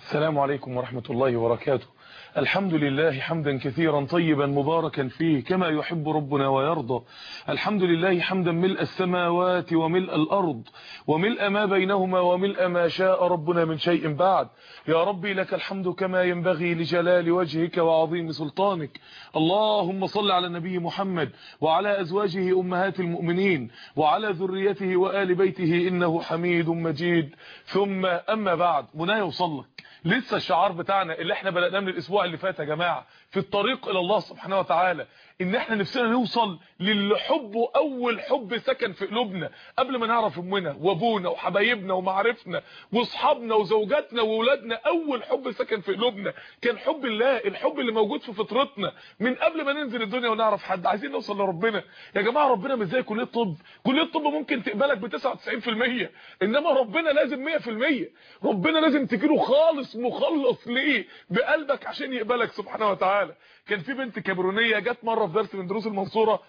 السلام عليكم ورحمة الله وبركاته الحمد لله حمدا كثيرا طيبا مباركا فيه كما يحب ربنا ويرضى الحمد لله حمدا ملء السماوات وملء الأرض وملء ما بينهما وملء ما شاء ربنا من شيء بعد يا ربي لك الحمد كما ينبغي لجلال وجهك وعظيم سلطانك اللهم صل على النبي محمد وعلى أزواجه أمهات المؤمنين وعلى ذريته وآل بيته إنه حميد مجيد ثم أما بعد منايا وصلك لسه الشعار بتاعنا اللي احنا بدأناه من الاسبوع اللي فات يا جماعة في الطريق الى الله سبحانه وتعالى ان احنا نفسنا نوصل للي حبه اول حب سكن في قلوبنا قبل ما نعرف امنا وابونا وحبايبنا ومعارفنا واصحابنا وزوجاتنا واولادنا اول حب سكن في قلوبنا كان حب الله الحب اللي موجود في فطرتنا من قبل ما ننزل الدنيا ونعرف حد عايزين نوصل لربنا يا جماعه ربنا مش زي كليه طب كليه طب ممكن تقبلك ب 99% انما ربنا لازم 100% ربنا لازم تجيله خالص مخلص ليه بقلبك عشان يقبلك سبحانه وتعالى كان في بنت كاميرونيه جت مره في درس من دروس المنصوره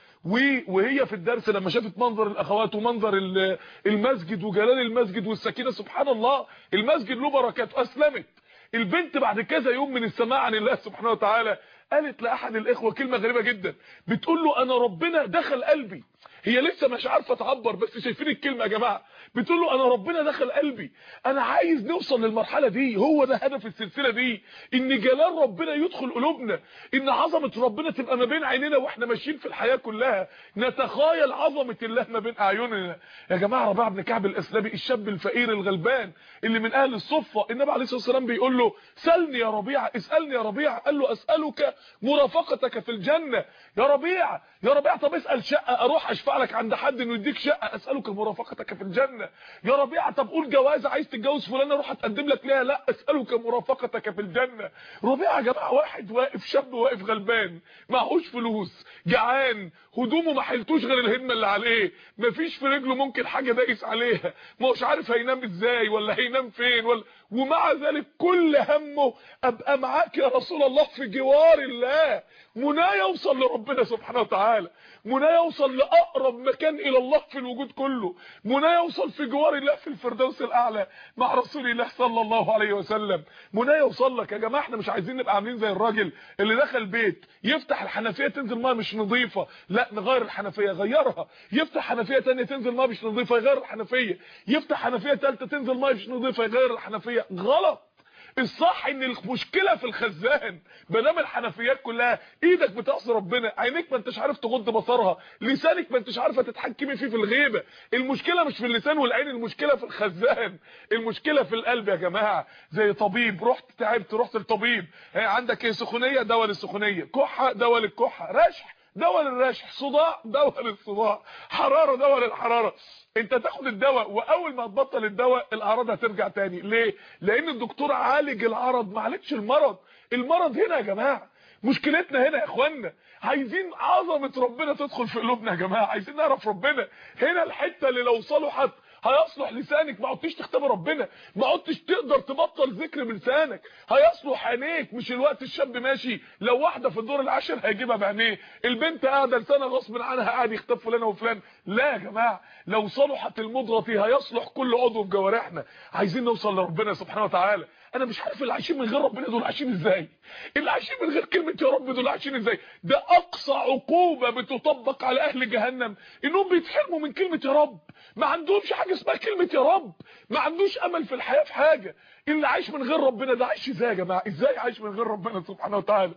وهي في الدرس لما شافت منظر الاخوات ومنظر المسجد وجلال المسجد والسكينه سبحان الله المسجد له بركات اسلمت البنت بعد كذا يوم من السماع عن الله سبحانه وتعالى قالت لاحد الاخوه كلمه غريبه جدا بتقول له انا ربنا دخل قلبي هي لسه مش عارفه تعبر بس شايفين الكلمه يا جماعه بتقول له انا ربنا دخل قلبي انا عايز نوصل للمرحله دي هو ده هدف السلسله دي ان جلال ربنا يدخل قلوبنا ان عظمه ربنا تبقى ما بين عينينا واحنا ماشيين في الحياه كلها نتخيل عظمه الله ما بين اعيننا يا جماعه ربيعه بن كعب الاسلمي الشاب الفقير الغلبان اللي من اهل الصفه النبي عليه الصلاه والسلام بيقول له سلني يا ربيعه اسالني يا ربيعه قال له اسالك مرافقتك في الجنه يا ربيعه يا ربيعه طب اسال شقه اروح اشفع لك عند حد انه يديك شقه اسالك مرافقتك في الجنه يا ربيعه طب قول جوازه عايز تتجوز فلانه اروح اتقدم لك ليها لا اسالك مرافقتك في الجنه ربيعه يا جماعه واحد واقف شاب واقف غلبان معهوش فلوس جعان هدومه ما حلتوش غير الهمه اللي عليه مفيش في رجله ممكن حاجه دايس عليها ما هوش عارف هينام ازاي ولا هينام فين ولا ومع ذلك كل همه ابقى معاك يا رسول الله في جوار الله منايا يوصل لربنا سبحانه وتعالى منايا يوصل لاقرب مكان الى الله في الوجود كله منايا يوصل في جوار الله في الفردوس الاعلى مع رسول الله صلى الله عليه وسلم منايا يوصل لك يا جماعه احنا مش عايزين نبقى عاملين زي الراجل اللي دخل بيت يفتح الحنفيه تنزل ميه مش نظيفه لا نغير الحنفيه غيرها يفتح حنفيه ثانيه تنزل ميه مش نظيفه يغير الحنفيه يفتح حنفيه ثالثه تنزل ميه مش نظيفه يغير الحنفيه غلط الصح ان المشكله في الخزان ما دام الحنفيات كلها ايدك بتعصي ربنا عينيك ما انتش عارف تغض بصرها لسانك ما انتش عارفه تتحكمي فيه في الغيبه المشكله مش في اللسان والعين المشكله في الخزان المشكله في القلب يا جماعه زي طبيب رحت تعبت رحت للطبيب عندك ايه سخونيه دواء للسخونيه كحه دواء للكحه رشح دواء للرشح صداع دواء للصداع حراره دواء للحراره انت تاخد الدواء واول ما تبطل الدواء الاعراض هترجع تاني ليه لان الدكتور عالج العرض ما عالجش المرض المرض هنا يا جماعه مشكلتنا هنا يا اخوانا عايزين عظمه ربنا تدخل في قلوبنا يا جماعه عايزين نعرف ربنا هنا الحته اللي لو صلحت هيصلح لسانك ما عدتش تختبر ربنا ما عدتش تقدر تبطل ذكر بلسانك هيصلح عينيك مش الوقت الشاب ماشي لو واحده في الدور العاشر هيجيبها بعينيه البنت قاعده لسانها غصب عنها قاعد يختب فلان وفلان لا يا جماعه لو صلحت المضغه هيصلح كل عضو في جوارحنا عايزين نوصل لربنا سبحانه وتعالى انا مش عارف اللي عايشين من غير ربنا دول عايشين ازاي اللي عايشين من غير كلمه يا رب دول عايشين ازاي ده اقصى عقوبه بتطبق على اهل جهنم انهم بيتحرموا من كلمه يا رب ما عندهمش حاجه اسمها كلمه يا رب ما عندوش امل في الحياه في حاجه اللي عايش من غير ربنا ده عايش ازاي يا جماعه ازاي عايش من غير ربنا سبحانه وتعالى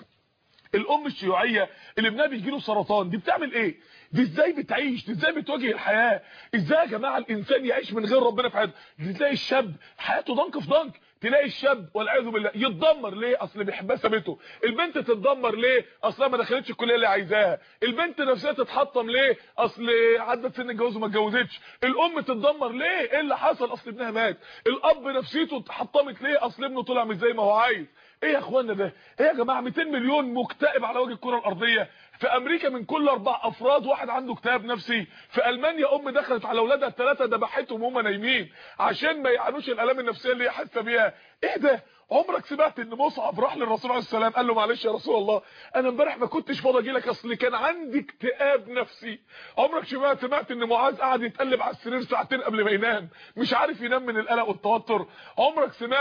الام الشيوعيه اللي ابنها بيجي له سرطان دي بتعمل ايه دي ازاي بتعيش دي ازاي بتواجه الحياه ازاي يا جماعه الانسان يعيش من غير ربنا في حياته تلاقي الشاب حياته ضنك في ضنك تلاقي الشاب والعياذ بالله يتدمر ليه اصل بيحبها سابته البنت تتدمر ليه اصلها ما دخلتش الكليه اللي عايزاها البنت نفسها تتحطم ليه اصل عدت سن الجواز وما اتجوزتش الام تتدمر ليه ايه اللي حصل اصل ابنها مات الاب نفسيته اتحطمت ليه اصل ابنه طلع مش زي ما هو عايز ايه يا اخوانا ده ايه يا جماعه 200 مليون مكتئب على وجه الكره الارضيه في امريكا من كل اربع افراد واحد عنده اكتئاب نفسي في المانيا ام دخلت على اولادها الثلاثه ذبحتهم وهم نايمين عشان ما يعانوش الالام النفسيه اللي هي حاسه بيها ايه ده عمرك سمعت ان مصعب راح للرسول عليه السلام قال له معلش يا رسول الله انا امبارح ما كنتش فاضي اجي لك اصل كان عندي اكتئاب نفسي عمرك سمعت سمعت ان معاذ قعد يتقلب على السرير ساعتين قبل ما ينام مش عارف ينام من القلق والتوتر عمرك سمعت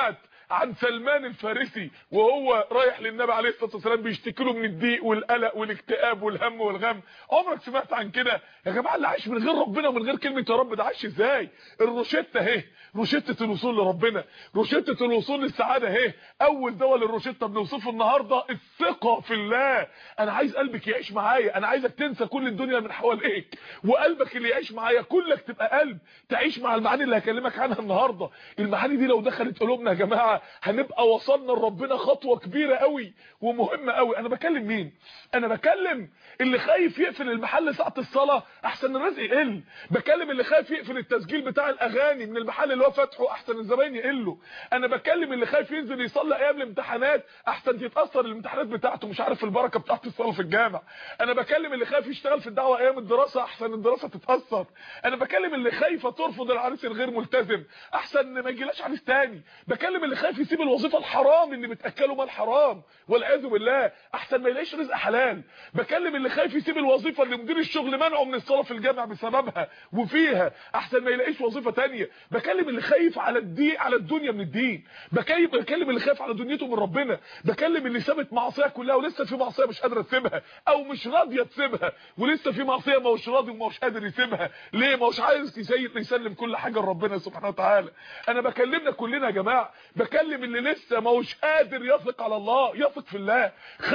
عن سلمان الفارسي وهو رايح للنبي عليه الصلاه والسلام بيشتكي له من الضيق والقلق والاكتئاب والهم والغم عمرك سمعت عن كده يا جماعه اللي عايش من غير ربنا ومن غير كلمه يا رب ده عايش ازاي الروشته اهي روشته الوصول لربنا روشته الوصول للسعاده اهي اول دواء للروشته بنوصفه النهارده الثقه في الله انا عايز قلبك يعيش معايا انا عايزك تنسى كل الدنيا من حواليك وقلبك اللي يعيش معايا كلك تبقى قلب تعيش مع المعاني اللي هكلمك عنها النهارده المعاني دي لو دخلت قلوبنا يا جماعه هنبقى وصلنا لربنا خطوه كبيره قوي ومهمه قوي انا بكلم مين انا بكلم اللي خايف يقفل المحل ساعه الصلاه احسن الرزق يقل بكلم اللي خايف يقفل التسجيل بتاع الاغاني من المحل اللي هو فاتحه احسن الزباين يقلوا انا بكلم اللي خايف ينزل يصلي ايام الامتحانات احسن تتاثر الامتحانات بتاعته مش عارف البركه بتاعت الصلاه في الجامع انا بكلم اللي خايف يشتغل في الدعوه ايام الدراسه احسن الدراسه تتاثر انا بكلم اللي خايفه ترفض العريس الغير ملتزم احسن ما يجيلاش عريس تاني بكلم اللي خايف يسيب الوظيفه الحرام اللي بتاكله مال حرام والعياذ بالله احسن ما يلاقيش رزق حلال بكلم اللي خايف يسيب الوظيفه اللي مدير الشغل منعه من الصلاه في الجامع بسببها وفيها احسن ما يلاقيش وظيفه تانية بكلم اللي خايف على الدين على الدنيا من الدين بكلم بكلم اللي خايف على دنيته من ربنا بكلم اللي سابت معصيه كلها ولسه في معصيه مش قادره تسيبها او مش راضيه تسيبها ولسه في معصيه ما هوش راضي وما هوش قادر يسيبها ليه ما هوش عايز يسلم كل حاجه لربنا سبحانه وتعالى انا بكلمنا كلنا يا جماعه بكلم اللي لسه ما هوش قادر يثق على الله يثق في الله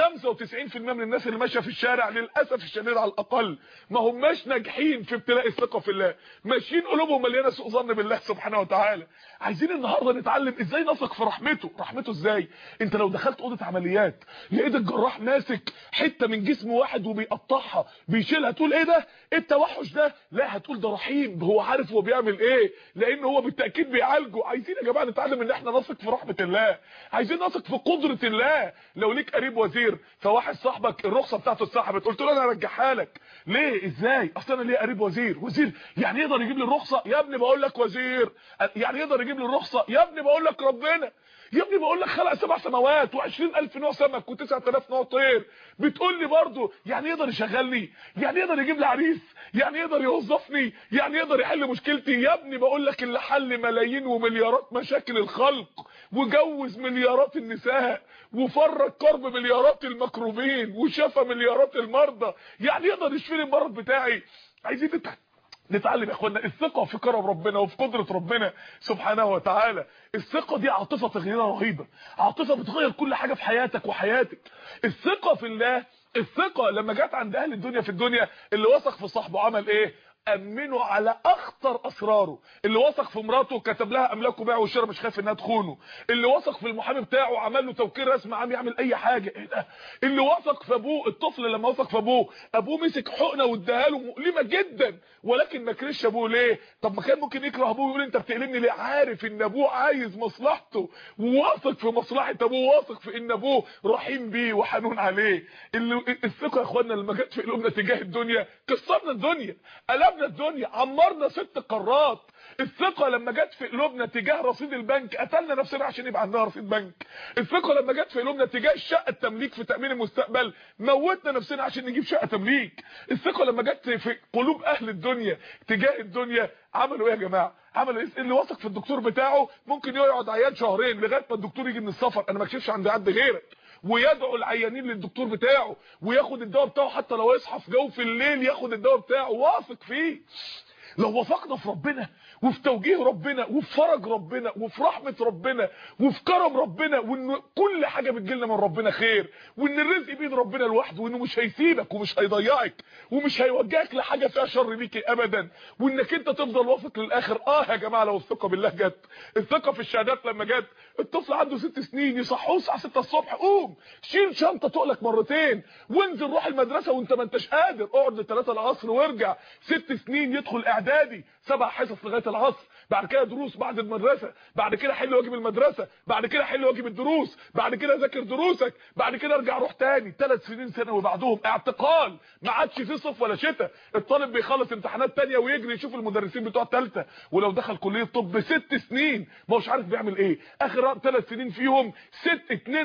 95% من الناس اللي ماشيه في الشارع للاسف الشديد على الاقل ما هماش ناجحين في ابتلاء الثقه في الله ماشيين قلوبهم مليانه سوء ظن بالله سبحانه وتعالى عايزين النهارده نتعلم ازاي نثق في رحمته رحمته ازاي انت لو دخلت اوضه عمليات لقيت الجراح ماسك حته من جسم واحد وبيقطعها بيشيلها تقول ايه ده ايه التوحش ده لا هتقول ده رحيم هو عارف هو بيعمل ايه لان هو بالتاكيد بيعالجه عايزين يا جماعه نتعلم ان احنا نثق في رحمه الله عايزين نثق في قدره الله لو ليك قريب وزير فواحد صاحبك الرخصه بتاعته اتسحبت قلت له انا ارجعها لك ليه ازاي اصل انا ليه قريب وزير وزير يعني يقدر يجيب لي الرخصه يا ابني بقول لك وزير يعني يقدر يجيب لي الرخصه يا ابني بقول لك ربنا يا ابني بقول لك خلق سبع سماوات و20000 نوع سمك و9000 نوع طير بتقول لي برضه يعني يقدر يشغلني يعني يقدر يجيب لي عريس يعني يقدر يوظفني يعني يقدر يحل مشكلتي يا ابني بقول لك اللي حل ملايين ومليارات مشاكل الخلق وجوز مليارات النساء وفرج كرب مليارات المكروبين وشفى مليارات المرضى يعني يقدر يشفي لي المرض بتاعي عايزين نتعلم يا اخوانا الثقه في كرم ربنا وفي قدره ربنا سبحانه وتعالى الثقه دي عاطفه تغييرها رهيبه عاطفه بتغير كل حاجه في حياتك وحياتك الثقه في الله الثقه لما جت عند اهل الدنيا في الدنيا اللي وثق في صاحبه عمل ايه امنه على اخطر اسراره اللي وثق في مراته كتب لها املاكه بيع وشراء مش خايف انها تخونه اللي وثق في المحامي بتاعه عمل له توكيل رسمي عام يعمل اي حاجه ايه ده اللي وثق في ابوه الطفل لما وثق في ابوه ابوه مسك حقنه واداها له مؤلمه جدا ولكن ما كرهش ابوه ليه طب ما كان ممكن يكره ابوه ويقول انت بتقلبني ليه عارف ان ابوه عايز مصلحته وواثق في مصلحه ابوه واثق في ان ابوه رحيم بيه وحنون عليه اللي الثقه يا اخوانا لما جت في قلوبنا تجاه الدنيا كسرنا الدنيا قلبنا الدنيا عمرنا ست قارات الثقه لما جت في قلوبنا تجاه رصيد البنك قتلنا نفسنا عشان يبقى عندنا رصيد بنك الثقه لما جت في قلوبنا تجاه الشقه التمليك في تامين المستقبل موتنا نفسنا عشان نجيب شقه تمليك الثقه لما جت في قلوب اهل الدنيا تجاه الدنيا عملوا ايه يا جماعه عملوا ايه اللي واثق في الدكتور بتاعه ممكن يقعد عيان شهرين لغايه ما الدكتور يجي من السفر انا ما اكشفش عند حد غيرك ويدعو العيانين للدكتور بتاعه وياخد الدواء بتاعه حتى لو يصحى في جوف الليل ياخد الدواء بتاعه واثق فيه لو وثقنا في ربنا وفي توجيه ربنا وفي فرج ربنا وفي رحمه ربنا وفي كرم ربنا وان كل حاجه بتجيلنا من ربنا خير وان الرزق بيد ربنا لوحده وانه مش هيسيبك ومش هيضيعك ومش هيوجهك لحاجه فيها شر ليك ابدا وانك انت تفضل واثق للاخر اه يا جماعه لو الثقه بالله جت الثقه في الشهادات لما جت الطفل عنده ست سنين يصحوه الساعه 6 الصبح قوم شيل شنطه تقلك مرتين وانزل روح المدرسه وانت ما انتش قادر اقعد لثلاثة العصر وارجع ست سنين يدخل اعدادي سبع حصص لغايه العصر بعد كده دروس بعد المدرسه بعد كده حل واجب المدرسه بعد كده حل واجب الدروس بعد كده ذاكر دروسك بعد كده ارجع روح تاني ثلاث سنين ثانوي بعدهم اعتقال ما عادش في صيف ولا شتاء الطالب بيخلص امتحانات تانية ويجري يشوف المدرسين بتوع ثالثه ولو دخل كليه طب ست سنين ما هوش عارف بيعمل ايه اخر ثلاث سنين فيهم ست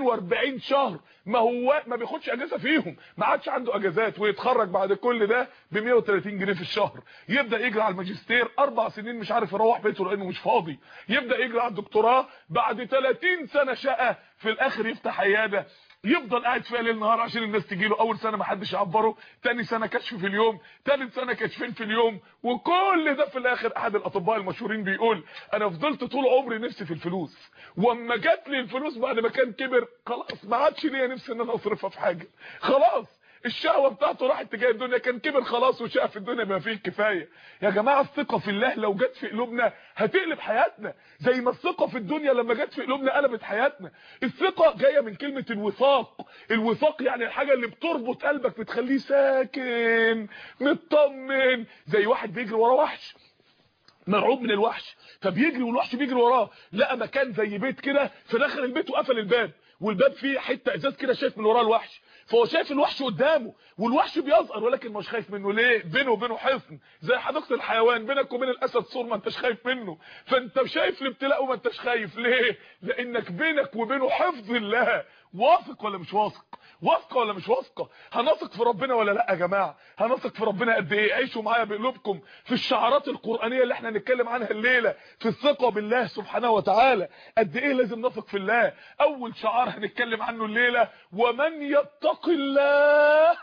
42 شهر ما هو ما بياخدش اجازه فيهم ما عادش عنده اجازات ويتخرج بعد كل ده ب 130 جنيه في الشهر يبدا يجري على الماجستير اربع سنين مش عارف يروح بيت كليته لانه مش فاضي يبدا يجري على الدكتوراه بعد 30 سنه شقه في الاخر يفتح عياده يفضل قاعد فيها ليل نهار عشان الناس تجي له اول سنه ما حدش يعبره تاني سنه كشف في اليوم تالت سنه كشفين في اليوم وكل ده في الاخر احد الاطباء المشهورين بيقول انا فضلت طول عمري نفسي في الفلوس واما جات لي الفلوس بعد ما كان كبر خلاص ما عادش ليا نفسي ان انا اصرفها في حاجه خلاص الشهوه بتاعته راحت تجاه الدنيا كان كبر خلاص وشاف في الدنيا ما فيه الكفايه يا جماعه الثقه في الله لو جت في قلوبنا هتقلب حياتنا زي ما الثقه في الدنيا لما جت في قلوبنا قلبت حياتنا الثقه جايه من كلمه الوثاق الوثاق يعني الحاجه اللي بتربط قلبك بتخليه ساكن مطمن زي واحد بيجري ورا وحش مرعوب من الوحش فبيجري والوحش بيجري وراه لقى مكان زي بيت كده فدخل البيت وقفل الباب والباب فيه حته ازاز كده شايف من وراه الوحش فهو شايف الوحش قدامه والوحش بيظهر ولكن مش خايف منه ليه بينه وبينه حصن زي حديقه الحيوان بينك وبين الاسد سور ما انتش خايف منه فانت شايف الابتلاء وما انتش خايف ليه لانك بينك وبينه حفظ الله واثق ولا مش واثق واثقه ولا مش واثقه هنثق في ربنا ولا لا يا جماعه هنثق في ربنا قد ايه عيشوا معايا بقلوبكم في الشعارات القرانيه اللي احنا هنتكلم عنها الليله في الثقه بالله سبحانه وتعالى قد ايه لازم نثق في الله اول شعار هنتكلم عنه الليله ومن يتق الله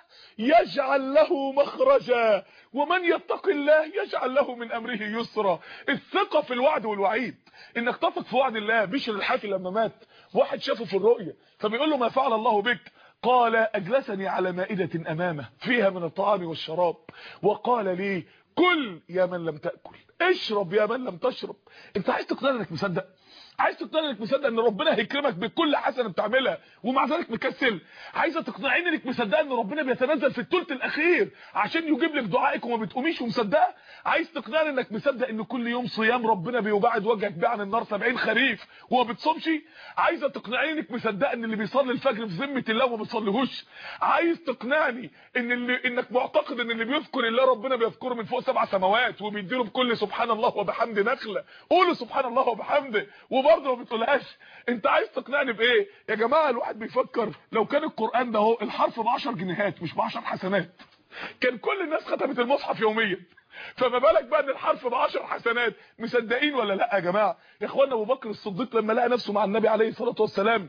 يجعل له مخرجا ومن يتق الله يجعل له من امره يسرا الثقه في الوعد والوعيد انك تثق في وعد الله بشر الحافي لما مات واحد شافه في الرؤيه فبيقول له ما فعل الله بك قال اجلسني على مائده امامه فيها من الطعام والشراب وقال لي كل يا من لم تاكل اشرب يا من لم تشرب انت عايز تقتنع انك مصدق عايز تقتنع انك مصدق ان ربنا هيكرمك بكل حسنه بتعملها ومع ذلك مكسل عايزه تقنعيني انك مصدقه ان ربنا بيتنزل في الثلث الاخير عشان يجيب لك دعائك وما بتقوميش ومصدقه عايز تقنعني انك مصدق ان كل يوم صيام ربنا بيبعد وجهك بيه عن النار 70 خريف وما بتصومش عايزه تقنعيني انك مصدقه ان اللي بيصلي الفجر في ذمه الله وما بيصليهوش عايز تقنعني ان اللي انك معتقد ان اللي بيذكر الله ربنا بيذكره من فوق سبع سماوات وبيديله بكل سبحان الله وبحمد نخله قولوا سبحان الله وبحمده وبرضه ما بتقولهاش انت عايز تقنعني بايه يا جماعه الواحد بيفكر لو كان القران ده اهو الحرف ب 10 جنيهات مش ب 10 حسنات كان كل الناس ختمت المصحف يوميا فما بالك بقى ان الحرف ب 10 حسنات مصدقين ولا لا يا جماعه يا اخوانا ابو بكر الصديق لما لقى نفسه مع النبي عليه الصلاه والسلام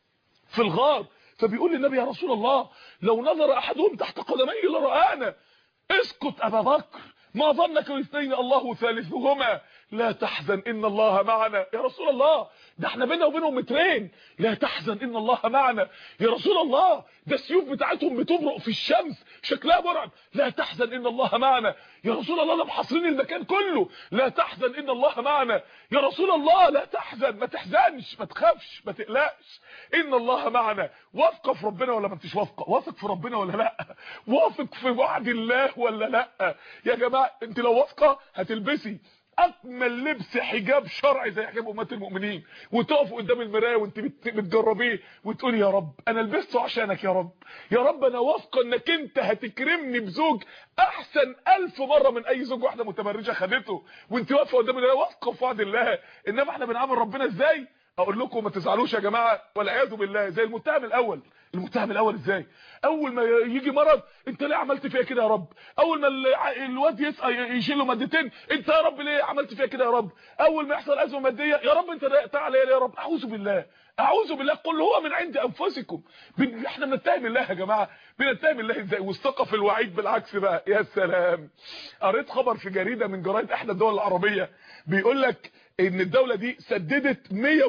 في الغار فبيقول للنبي يا رسول الله لو نظر احدهم تحت قدميه لرآنا اسكت ابا بكر ما ظنك باثنين الله ثالثهما لا تحزن ان الله معنا يا رسول الله ده احنا بينا وبينهم مترين لا تحزن ان الله معنا يا رسول الله ده السيوف بتاعتهم بتبرق في الشمس شكلها مرعب لا تحزن ان الله معنا يا رسول الله ده محاصرين المكان كله لا تحزن ان الله معنا يا رسول الله لا تحزن ما تحزنش ما تخافش ما تقلقش ان الله معنا واثقه في ربنا ولا ما انتش واثقه واثق في ربنا ولا لا واثق في وعد الله ولا لا يا جماعه انت لو واثقه هتلبسي اجمل لبس حجاب شرعي زي حجاب امهات المؤمنين وتقف قدام المرايه وانت بتجربيه وتقولي يا رب انا لبسته عشانك يا رب يا رب انا واثقه انك انت هتكرمني بزوج احسن ألف مره من اي زوج واحده متبرجه خدته وانت واقفه قدام المرايه واثقه في وعد الله انما احنا بنعامل ربنا ازاي اقول لكم ما تزعلوش يا جماعه والعياذ بالله زي المتهم الاول المتهم الاول ازاي اول ما يجي مرض انت ليه عملت فيها كده يا رب اول ما الواد يسقى يشيل له مادتين انت يا رب ليه عملت فيها كده يا رب اول ما يحصل ازمه ماديه يا رب انت ضايقت عليا يا رب اعوذ بالله اعوذ بالله قل هو من عند انفسكم احنا بنتهم الله يا جماعه بنتهم الله ازاي والثقه في الوعيد بالعكس بقى يا سلام قريت خبر في جريده من جرايد احدى الدول العربيه بيقول لك ان الدوله دي سددت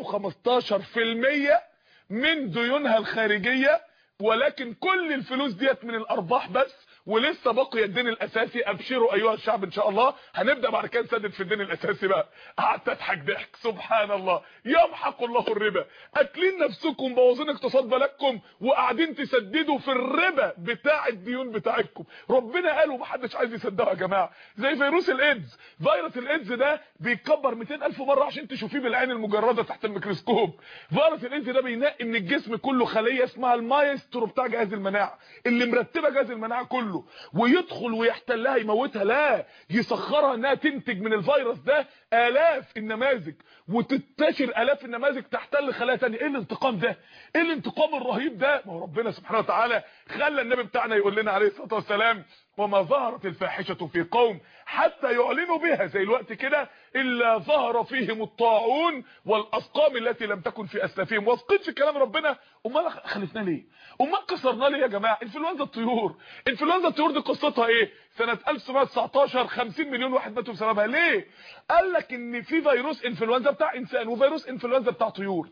115% من ديونها الخارجيه ولكن كل الفلوس ديت من الارباح بس ولسه باقي الدين الاساسي ابشروا ايها الشعب ان شاء الله هنبدا بعد كده نسدد في الدين الاساسي بقى قعدت اضحك ضحك سبحان الله يمحق الله الربا اكلين نفسكم بوظين اقتصاد بلدكم وقاعدين تسددوا في الربا بتاع الديون بتاعتكم ربنا قال ومحدش عايز يصدقه يا جماعه زي فيروس الايدز فيروس الايدز ده بيتكبر 200000 مره عشان تشوفيه بالعين المجرده تحت الميكروسكوب فيروس الايدز ده بينقي من الجسم كله خليه اسمها المايسترو بتاع جهاز المناعه اللي مرتبه جهاز المناعه كله كله ويدخل ويحتلها يموتها لا يسخرها انها تنتج من الفيروس ده الاف النماذج وتنتشر الاف النماذج تحتل خلايا ثانيه ايه الانتقام ده ايه الانتقام الرهيب ده ما هو ربنا سبحانه وتعالى خلى النبي بتاعنا يقول لنا عليه الصلاه والسلام وما ظهرت الفاحشه في قوم حتى يعلنوا بها زي الوقت كده الا ظهر فيهم الطاعون والاسقام التي لم تكن في اسلافهم واثقين في كلام ربنا امال خلفنا ليه امال كسرنا ليه يا جماعه انفلونزا الطيور انفلونزا الطيور دي قصتها ايه سنه 1919 50 مليون واحد ماتوا بسببها ليه قال لك ان في فيروس انفلونزا بتاع انسان وفيروس انفلونزا بتاع طيور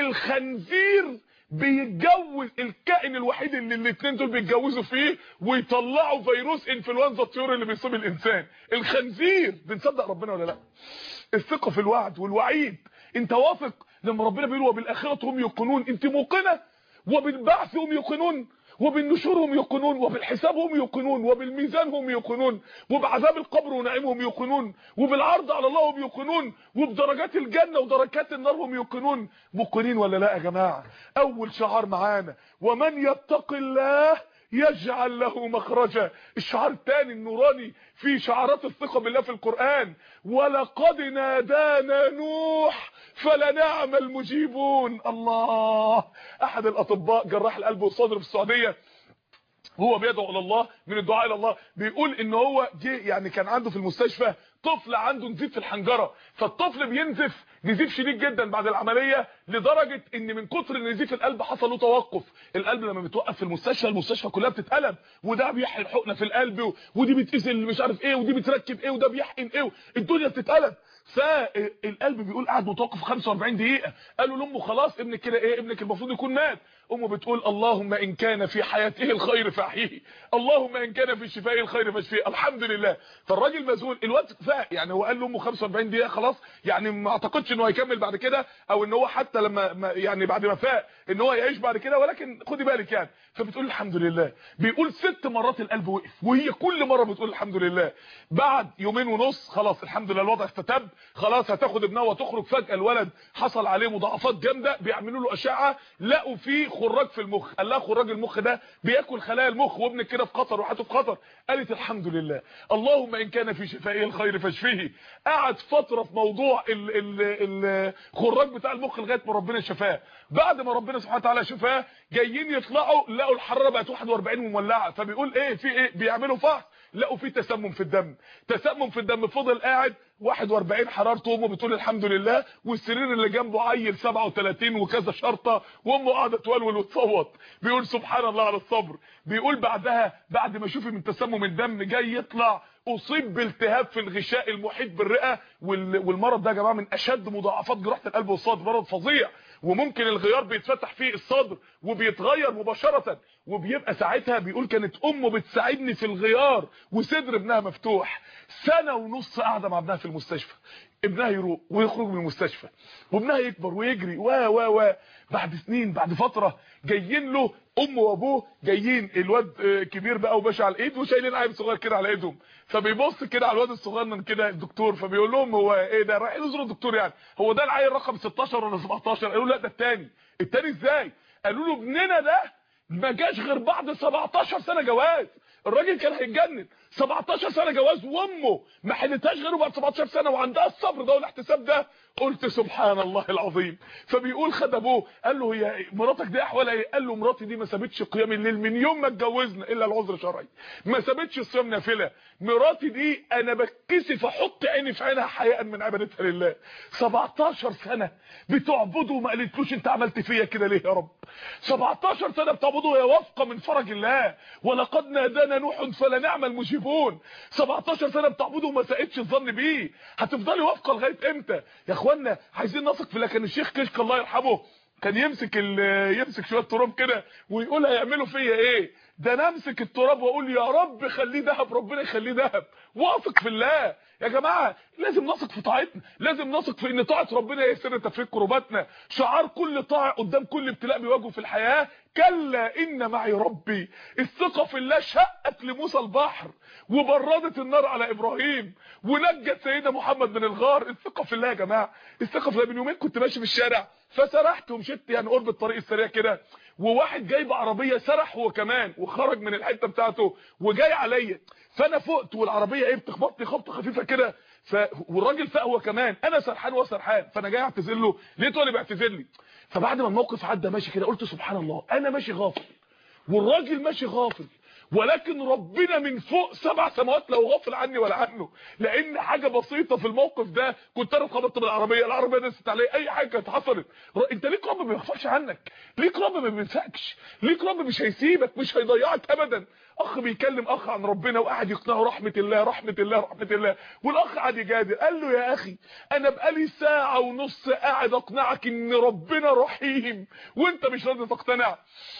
الخنزير بيتجوز الكائن الوحيد اللي الاثنين دول بيتجوزوا فيه ويطلعوا فيروس انفلونزا الطيور اللي بيصيب الانسان الخنزير بنصدق ربنا ولا لا الثقه في الوعد والوعيد انت واثق لما ربنا بيقول وبالاخره هم يوقنون انت موقنه وبالبعث هم يوقنون وبالنشور هم يوقنون وبالحساب هم يوقنون وبالميزان هم يوقنون وبعذاب القبر ونعيمهم يوقنون وبالعرض على الله هم يوقنون وبدرجات الجنة ودرجات النار هم يوقنون موقنين ولا لا يا جماعة اول شعار معانا ومن يتق الله يجعل له مخرجا الشعار الثاني النوراني في شعارات الثقة بالله في القرآن ولقد نادانا نوح فلنعم المجيبون الله احد الاطباء جراح القلب والصدر في السعودية هو بيدعو الى الله من الدعاء الى الله بيقول ان هو جه يعني كان عنده في المستشفى طفل عنده نزيف في الحنجره فالطفل بينزف نزيف شديد جدا بعد العمليه لدرجه ان من كتر نزيف القلب حصل له توقف القلب لما بيتوقف في المستشفى المستشفى كلها بتتقلب وده بيحقن حقنه في القلب ودي بتقيس مش عارف ايه ودي بتركب ايه وده بيحقن ايه الدنيا بتتقلب فالقلب بيقول قاعد متوقف 45 دقيقه قالوا لامه خلاص ابنك كده ايه ابنك المفروض يكون مات امه بتقول اللهم ان كان في حياته الخير فاحيه اللهم ان كان في شفائه الخير فاشفيه الحمد لله فالراجل مذهول الواد فاق يعني هو قال لامه 45 دقيقه خلاص يعني ما اعتقدش انه هيكمل بعد كده او ان هو حتى لما يعني بعد ما فاق ان هو يعيش بعد كده ولكن خدي بالك يعني فبتقول الحمد لله بيقول ست مرات القلب وقف وهي كل مره بتقول الحمد لله بعد يومين ونص خلاص الحمد لله الوضع استتب خلاص هتاخد ابنها وتخرج فجاه الولد حصل عليه مضاعفات جامده بيعملوا له اشعه لقوا فيه خراج في المخ قال لها خراج المخ ده بياكل خلايا المخ وابنك كده في خطر وحياته في خطر قالت الحمد لله اللهم ان كان في شفائه الخير فاشفيه قعد فتره في موضوع الخراج بتاع المخ لغايه ما ربنا شفاه بعد ما ربنا سبحانه وتعالى شفاه جايين يطلعوا لقوا الحراره بقت 41 ومولعه فبيقول ايه في ايه بيعملوا فحص لقوا في تسمم في الدم تسمم في الدم فضل قاعد 41 حرارته امه بتقول الحمد لله والسرير اللي جنبه عيل 37 وكذا شرطه وامه قاعده تولول وتصوت بيقول سبحان الله على الصبر بيقول بعدها بعد ما شوفي من تسمم الدم جاي يطلع اصيب بالتهاب في الغشاء المحيط بالرئه والمرض ده يا جماعه من اشد مضاعفات جراحه القلب والصدر مرض فظيع وممكن الغيار بيتفتح فيه الصدر وبيتغير مباشره وبيبقى ساعتها بيقول كانت امه بتساعدني في الغيار وصدر ابنها مفتوح سنه ونص قاعده مع ابنها في المستشفى ابنها يروق ويخرج من المستشفى وابنها يكبر ويجري و و و بعد سنين بعد فتره جايين له امه وابوه جايين الواد كبير بقى وباشا على الايد وشايلين عيل صغير كده على ايدهم فبيبص كده على الواد الصغير من كده الدكتور فبيقول لهم هو ايه ده رايحين يزوروا الدكتور يعني هو ده العيل رقم 16 ولا 17 قالوا لا ده الثاني الثاني ازاي قالوا له ابننا ده ما جاش غير بعد 17 سنه جواز الراجل كان هيتجنن 17 سنه جواز وامه ما حلتهاش غيره بعد 17 سنه وعندها الصبر ده والاحتساب ده قلت سبحان الله العظيم فبيقول خد ابوه قال له هي مراتك دي احوالها ايه قال له مراتي دي ما سابتش قيام الليل من يوم ما اتجوزنا الا العذر شرعي ما سابتش صيام نافله مراتي دي انا بتكسف احط عيني في عينها حياء من عبادتها لله 17 سنه بتعبده وما قالتلوش انت عملت فيا كده ليه يا رب 17 سنه بتعبده وهي واثقه من فرج الله ولقد نادانا نوح فلنعم المجيبون 17 سنه بتعبده وما سقتش الظن بيه هتفضلي واثقه لغايه امتى يا اخوانا عايزين نثق في لكن الشيخ كشك الله يرحمه كان يمسك يمسك شويه تراب كده ويقول هيعملوا فيا ايه ده انا امسك التراب واقول يا رب خليه ذهب ربنا يخليه ذهب واثق في الله يا جماعه لازم نثق في طاعتنا لازم نثق في ان طاعه ربنا هي سر تفريج كرباتنا شعار كل طاعه قدام كل ابتلاء بيواجهه في الحياه كلا ان معي ربي الثقه في الله شقت لموسى البحر وبردت النار على ابراهيم ونجت سيدنا محمد من الغار الثقه في الله يا جماعه الثقه في الله من يومين كنت ماشي في الشارع فسرحت ومشيت يعني قرب الطريق السريع كده وواحد جايب عربيه سرح هو كمان وخرج من الحته بتاعته وجاي عليا فانا فقت والعربيه ايه بتخبطني خبطه خفيفه كده ف والراجل فاق هو كمان انا سرحان وهو سرحان فانا جاي اعتذر له لقيته اللي بيعتذر لي فبعد ما الموقف عدى ماشي كده قلت سبحان الله انا ماشي غافل والراجل ماشي غافل ولكن ربنا من فوق سبع سماوات لو غفل عني ولا عنه لان حاجه بسيطه في الموقف ده كنت انا اتخبطت بالعربيه العربيه دست عليا اي حاجه كانت حصلت انت ليك رب ما بيغفلش عنك ليك رب ما بينساكش ليك رب مش هيسيبك مش هيضيعك ابدا اخ بيكلم اخ عن ربنا وقاعد يقنعه رحمه الله رحمه الله رحمه الله والاخ قاعد يجادل قال له يا اخي انا بقالي ساعه ونص قاعد اقنعك ان ربنا رحيم وانت مش راضي تقتنع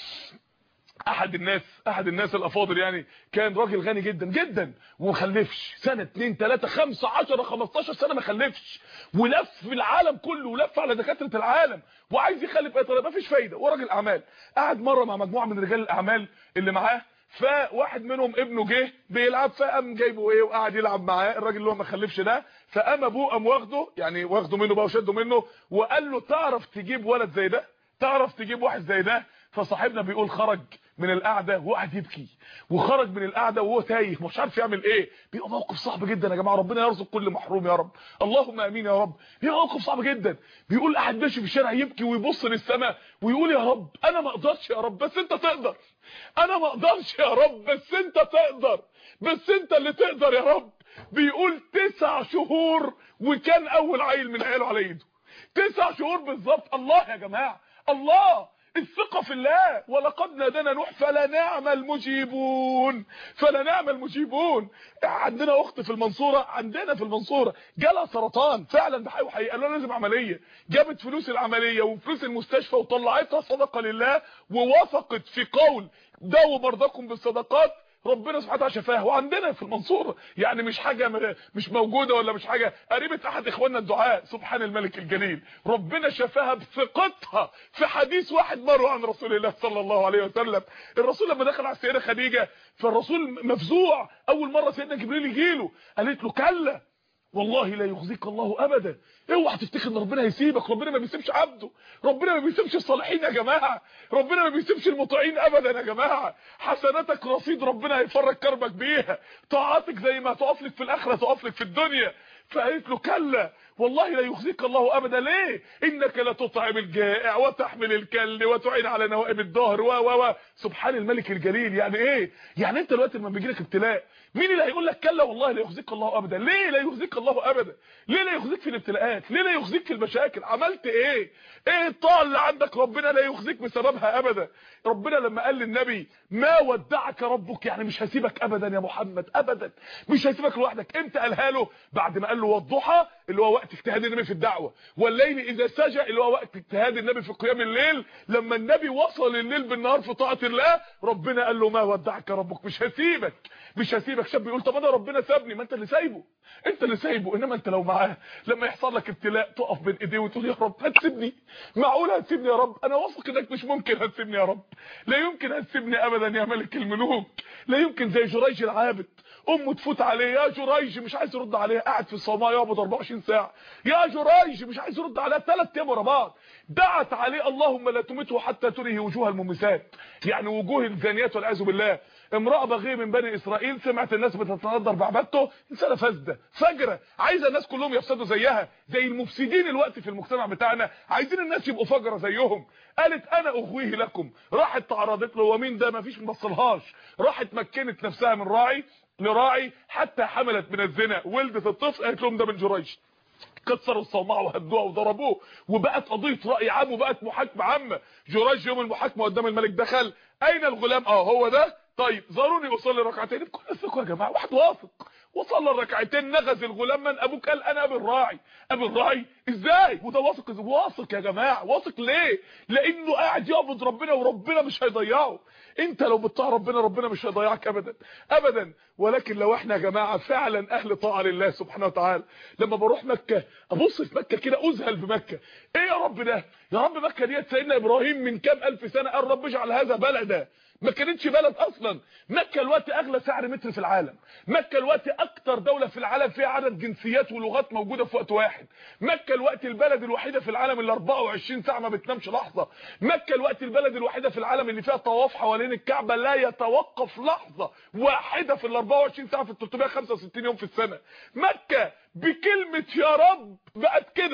احد الناس احد الناس الافاضل يعني كان راجل غني جدا جدا وما خلفش سنه 2 3 5 10 15 سنه ما خلفش ولف في العالم كله ولف على دكاتره العالم وعايز يخلف اي طريقه مفيش فايده وراجل اعمال قعد مره مع مجموعه من رجال الاعمال اللي معاه فواحد منهم ابنه جه بيلعب فقام جايبه ايه وقعد يلعب معاه الراجل اللي هو ما خلفش ده فقام ابوه قام واخده يعني واخده منه بقى وشده منه وقال له تعرف تجيب ولد زي ده تعرف تجيب واحد زي ده فصاحبنا بيقول خرج من القعده وقعد يبكي وخرج من القعده وهو تايه مش عارف يعمل ايه بيبقى موقف صعب جدا يا جماعه ربنا يرزق كل محروم يا رب اللهم امين يا رب بيبقى موقف صعب جدا بيقول قاعد ماشي في الشارع يبكي ويبص للسماء ويقول يا رب انا ما اقدرش يا رب بس انت تقدر انا ما اقدرش يا رب بس انت تقدر بس انت اللي تقدر يا رب بيقول تسع شهور وكان اول عيل من عياله على ايده تسع شهور بالظبط الله يا جماعه الله الثقة في الله ولقد نادانا نوح فلنعم المجيبون فلنعم المجيبون عندنا اخت في المنصورة عندنا في المنصورة جالها سرطان فعلا بحقيقة وحقيقة قالوا لازم عملية جابت فلوس العملية وفلوس المستشفى وطلعتها صدقة لله ووثقت في قول داووا مرضاكم بالصدقات ربنا سبحانه وتعالى شفاها وعندنا في المنصوره يعني مش حاجه مش موجوده ولا مش حاجه قريبه احد اخواننا الدعاء سبحان الملك الجليل ربنا شفاها بثقتها في حديث واحد مره عن رسول الله صلى الله عليه وسلم الرسول لما دخل على السيده خديجه فالرسول مفزوع اول مره سيدنا جبريل يجي له قالت له كلا والله لا يخزيك الله ابدا اوعى تفتكر ان ربنا هيسيبك ربنا ما بيسيبش عبده ربنا ما بيسيبش الصالحين يا جماعه ربنا ما بيسيبش المطيعين ابدا يا جماعه حسناتك رصيد ربنا هيفرج كربك بيها طاعاتك زي ما هتقف لك في الاخره تقف لك في الدنيا فقالت له كلا والله لا يخزيك الله ابدا ليه انك لا تطعم الجائع وتحمل الكل وتعين على نوائب الظهر و و و سبحان الملك الجليل يعني ايه يعني انت دلوقتي لما بيجي لك ابتلاء مين اللي هيقول لك كلا والله لا يخزيك الله ابدا ليه لا يخزيك الله ابدا ليه لا يخزيك في الابتلاءات ليه لا يخزيك في المشاكل عملت ايه ايه الطاعه اللي عندك ربنا لا يخزيك بسببها ابدا ربنا لما قال للنبي ما ودعك ربك يعني مش هسيبك ابدا يا محمد ابدا مش هسيبك لوحدك امتى قالها له بعد ما قال له والضحى اللي هو وقت اجتهاد النبي في الدعوه والليل اذا سجى اللي هو وقت اجتهاد النبي في قيام الليل لما النبي وصل الليل بالنهار في طاعه الله ربنا قال له ما ودعك ربك مش هسيبك مش هسيبك شاب يقول طب انا ربنا سابني ما انت اللي سايبه انت اللي سايبه انما انت لو معاه لما يحصل لك ابتلاء تقف بين ايديه وتقول يا رب هتسيبني معقول هتسيبني يا رب انا واثق انك مش ممكن هتسيبني يا رب لا يمكن هتسيبني ابدا يا ملك الملوك لا يمكن زي جريج العابد امه تفوت عليه يا جريج مش عايز يرد عليها قاعد في الصومعه يقعد 24 ساعه يا جريج مش عايز يرد عليها ثلاث ايام ورا بعض دعت عليه اللهم لا تمته حتى تره وجوه الممسات يعني وجوه الزانيات والعياذ بالله امراه بغيه من بني اسرائيل سمعت الناس بتتنظر بعبادته انسانه فاسده فجره عايزه الناس كلهم يفسدوا زيها زي المفسدين الوقت في المجتمع بتاعنا عايزين الناس يبقوا فجره زيهم قالت انا اغويه لكم راحت تعرضت له ومين ده مفيش مبصلهاش راحت مكنت نفسها من راعي لراعي حتى حملت من الزنا ولدت الطفل قالت لهم ده من جريج كسروا الصومعه وهدوها وضربوه وبقت قضيه راي عام وبقت محاكمه عامه جريج يوم المحاكمه قدام الملك دخل اين الغلام اه هو ده طيب زاروني اصلي ركعتين بكل ثقه يا جماعه واحد واثق وصلى الركعتين نغز الغلام من ابوك قال انا ابي الراعي ابي الراعي ازاي وده واثق ازاي واثق يا جماعه واثق ليه لانه قاعد يعبد ربنا وربنا مش هيضيعه انت لو بتطاع ربنا ربنا مش هيضيعك ابدا ابدا ولكن لو احنا يا جماعه فعلا اهل طاعه لله سبحانه وتعالى لما بروح مكه ابص في مكه كده اذهل بمكه ايه يا رب ده يا رب مكه ديت سيدنا ابراهيم من كام الف سنه قال رب اجعل هذا بلدا ما كانتش بلد اصلا مكه الوقت اغلى سعر متر في العالم مكه الوقت اكتر دوله في العالم فيها عدد جنسيات ولغات موجوده في وقت واحد مكه الوقت البلد الوحيده في العالم اللي 24 ساعه ما بتنامش لحظه مكه الوقت البلد الوحيده في العالم اللي فيها طواف حوالين الكعبه لا يتوقف لحظه واحده في ال 24 ساعه في ال 365 يوم في السنه مكه بكلمه يا رب بقت كده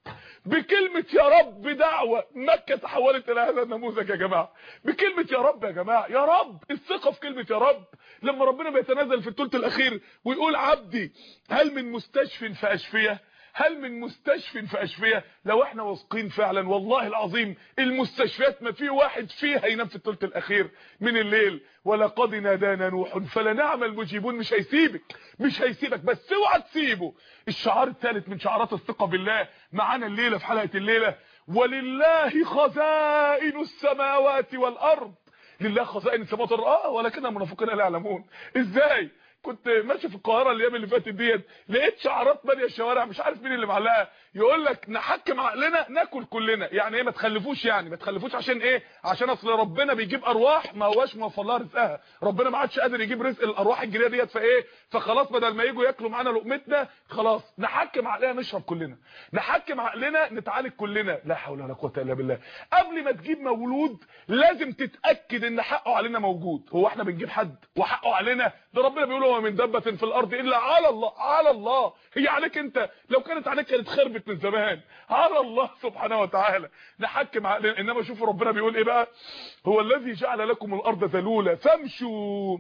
بكلمة يا رب دعوة مكة تحولت الى هذا النموذج يا جماعة بكلمة يا رب يا جماعة يا رب الثقة في كلمة يا رب لما ربنا بيتنازل في الثلث الاخير ويقول عبدي هل من مستشف فاشفيه هل من مستشف فاشفيه لو احنا واثقين فعلا والله العظيم المستشفيات ما في واحد فيها ينام في الثلث الاخير من الليل ولقد نادانا نوح فلنعم المجيبون مش هيسيبك مش هيسيبك بس اوعى تسيبه الشعار الثالث من شعارات الثقه بالله معانا الليله في حلقه الليله ولله خزائن السماوات والارض لله خزائن السماوات والارض اه ولكن المنافقين لا يعلمون ازاي كنت ماشي في القاهره الايام اللي فاتت ديت لقيت شعارات ماليه الشوارع مش عارف مين اللي معلقها يقول لك نحكم عقلنا ناكل كلنا يعني ايه ما تخلفوش يعني ما تخلفوش عشان ايه عشان اصل ربنا بيجيب ارواح ما هواش موفر لها رزقها ربنا ما عادش قادر يجيب رزق الارواح الجديده ديت فايه فخلاص بدل ما يجوا ياكلوا معانا لقمتنا خلاص نحكم عقلنا نشرب كلنا نحكم عقلنا نتعالج كلنا لا حول ولا قوه الا بالله قبل ما تجيب مولود لازم تتاكد ان حقه علينا موجود هو احنا بنجيب حد وحقه علينا ده ربنا بيقول هو من دبه في الارض الا على الله على الله هي عليك انت لو كانت عليك كانت خربت من زمان على الله سبحانه وتعالى نحكم عقلنا انما شوفوا ربنا بيقول ايه بقى هو الذي جعل لكم الارض ذلولا فامشوا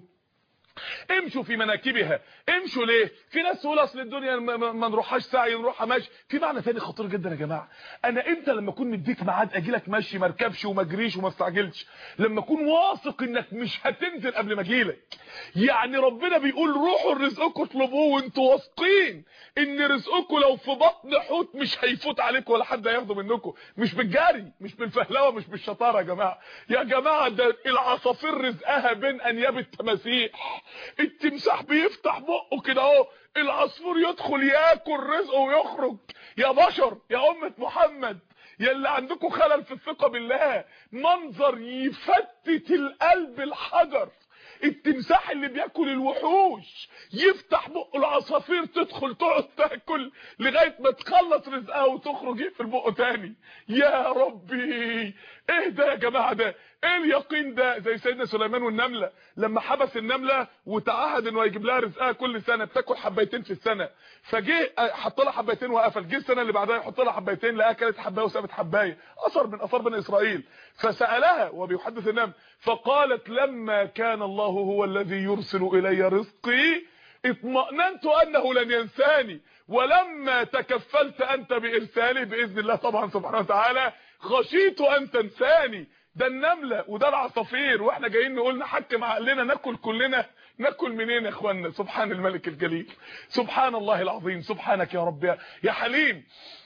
امشوا في مناكبها امشوا ليه في ناس تقول اصل الدنيا ما نروحهاش سعي نروحها ماشي في معنى ثاني خطير جدا يا جماعه انا امتى لما اكون مديك ميعاد اجي لك ماشي ما اركبش وما اجريش وما استعجلش لما اكون واثق انك مش هتنزل قبل ما اجي لك يعني ربنا بيقول روحوا رزقكم اطلبوه وانتوا واثقين ان رزقكم لو في بطن حوت مش هيفوت عليكم ولا حد هياخده منكم مش بالجري مش بالفهلوه مش بالشطاره يا جماعه يا جماعه ده العصافير رزقها بين انياب التماسيح التمساح بيفتح بقه كده اهو العصفور يدخل ياكل رزقه ويخرج يا بشر يا امه محمد يا اللي عندكم خلل في الثقه بالله منظر يفتت القلب الحجر التمساح اللي بياكل الوحوش يفتح بقه العصافير تدخل تقعد تاكل لغايه ما تخلص رزقها وتخرج يقفل بقه تاني يا ربي ايه ده يا جماعه ده ايه اليقين ده زي سيدنا سليمان والنمله لما حبس النمله وتعهد انه يجيب لها رزقها كل سنه بتاكل حبايتين في السنه فجه حط لها حبايتين وقفل جه السنه اللي بعدها يحط لها حبايتين لا اكلت حبايه وسابت حبايه اثر من اثار بني اسرائيل فسالها وبيحدث النمل فقالت لما كان الله هو الذي يرسل الي رزقي اطمأننت انه لن ينساني ولما تكفلت انت بارسالي باذن الله طبعا سبحانه وتعالى خشيت ان تنساني ده النمله وده العصافير واحنا جايين نقول نحكم عقلنا ناكل كلنا ناكل منين يا اخوانا سبحان الملك الجليل سبحان الله العظيم سبحانك يا رب يا حليم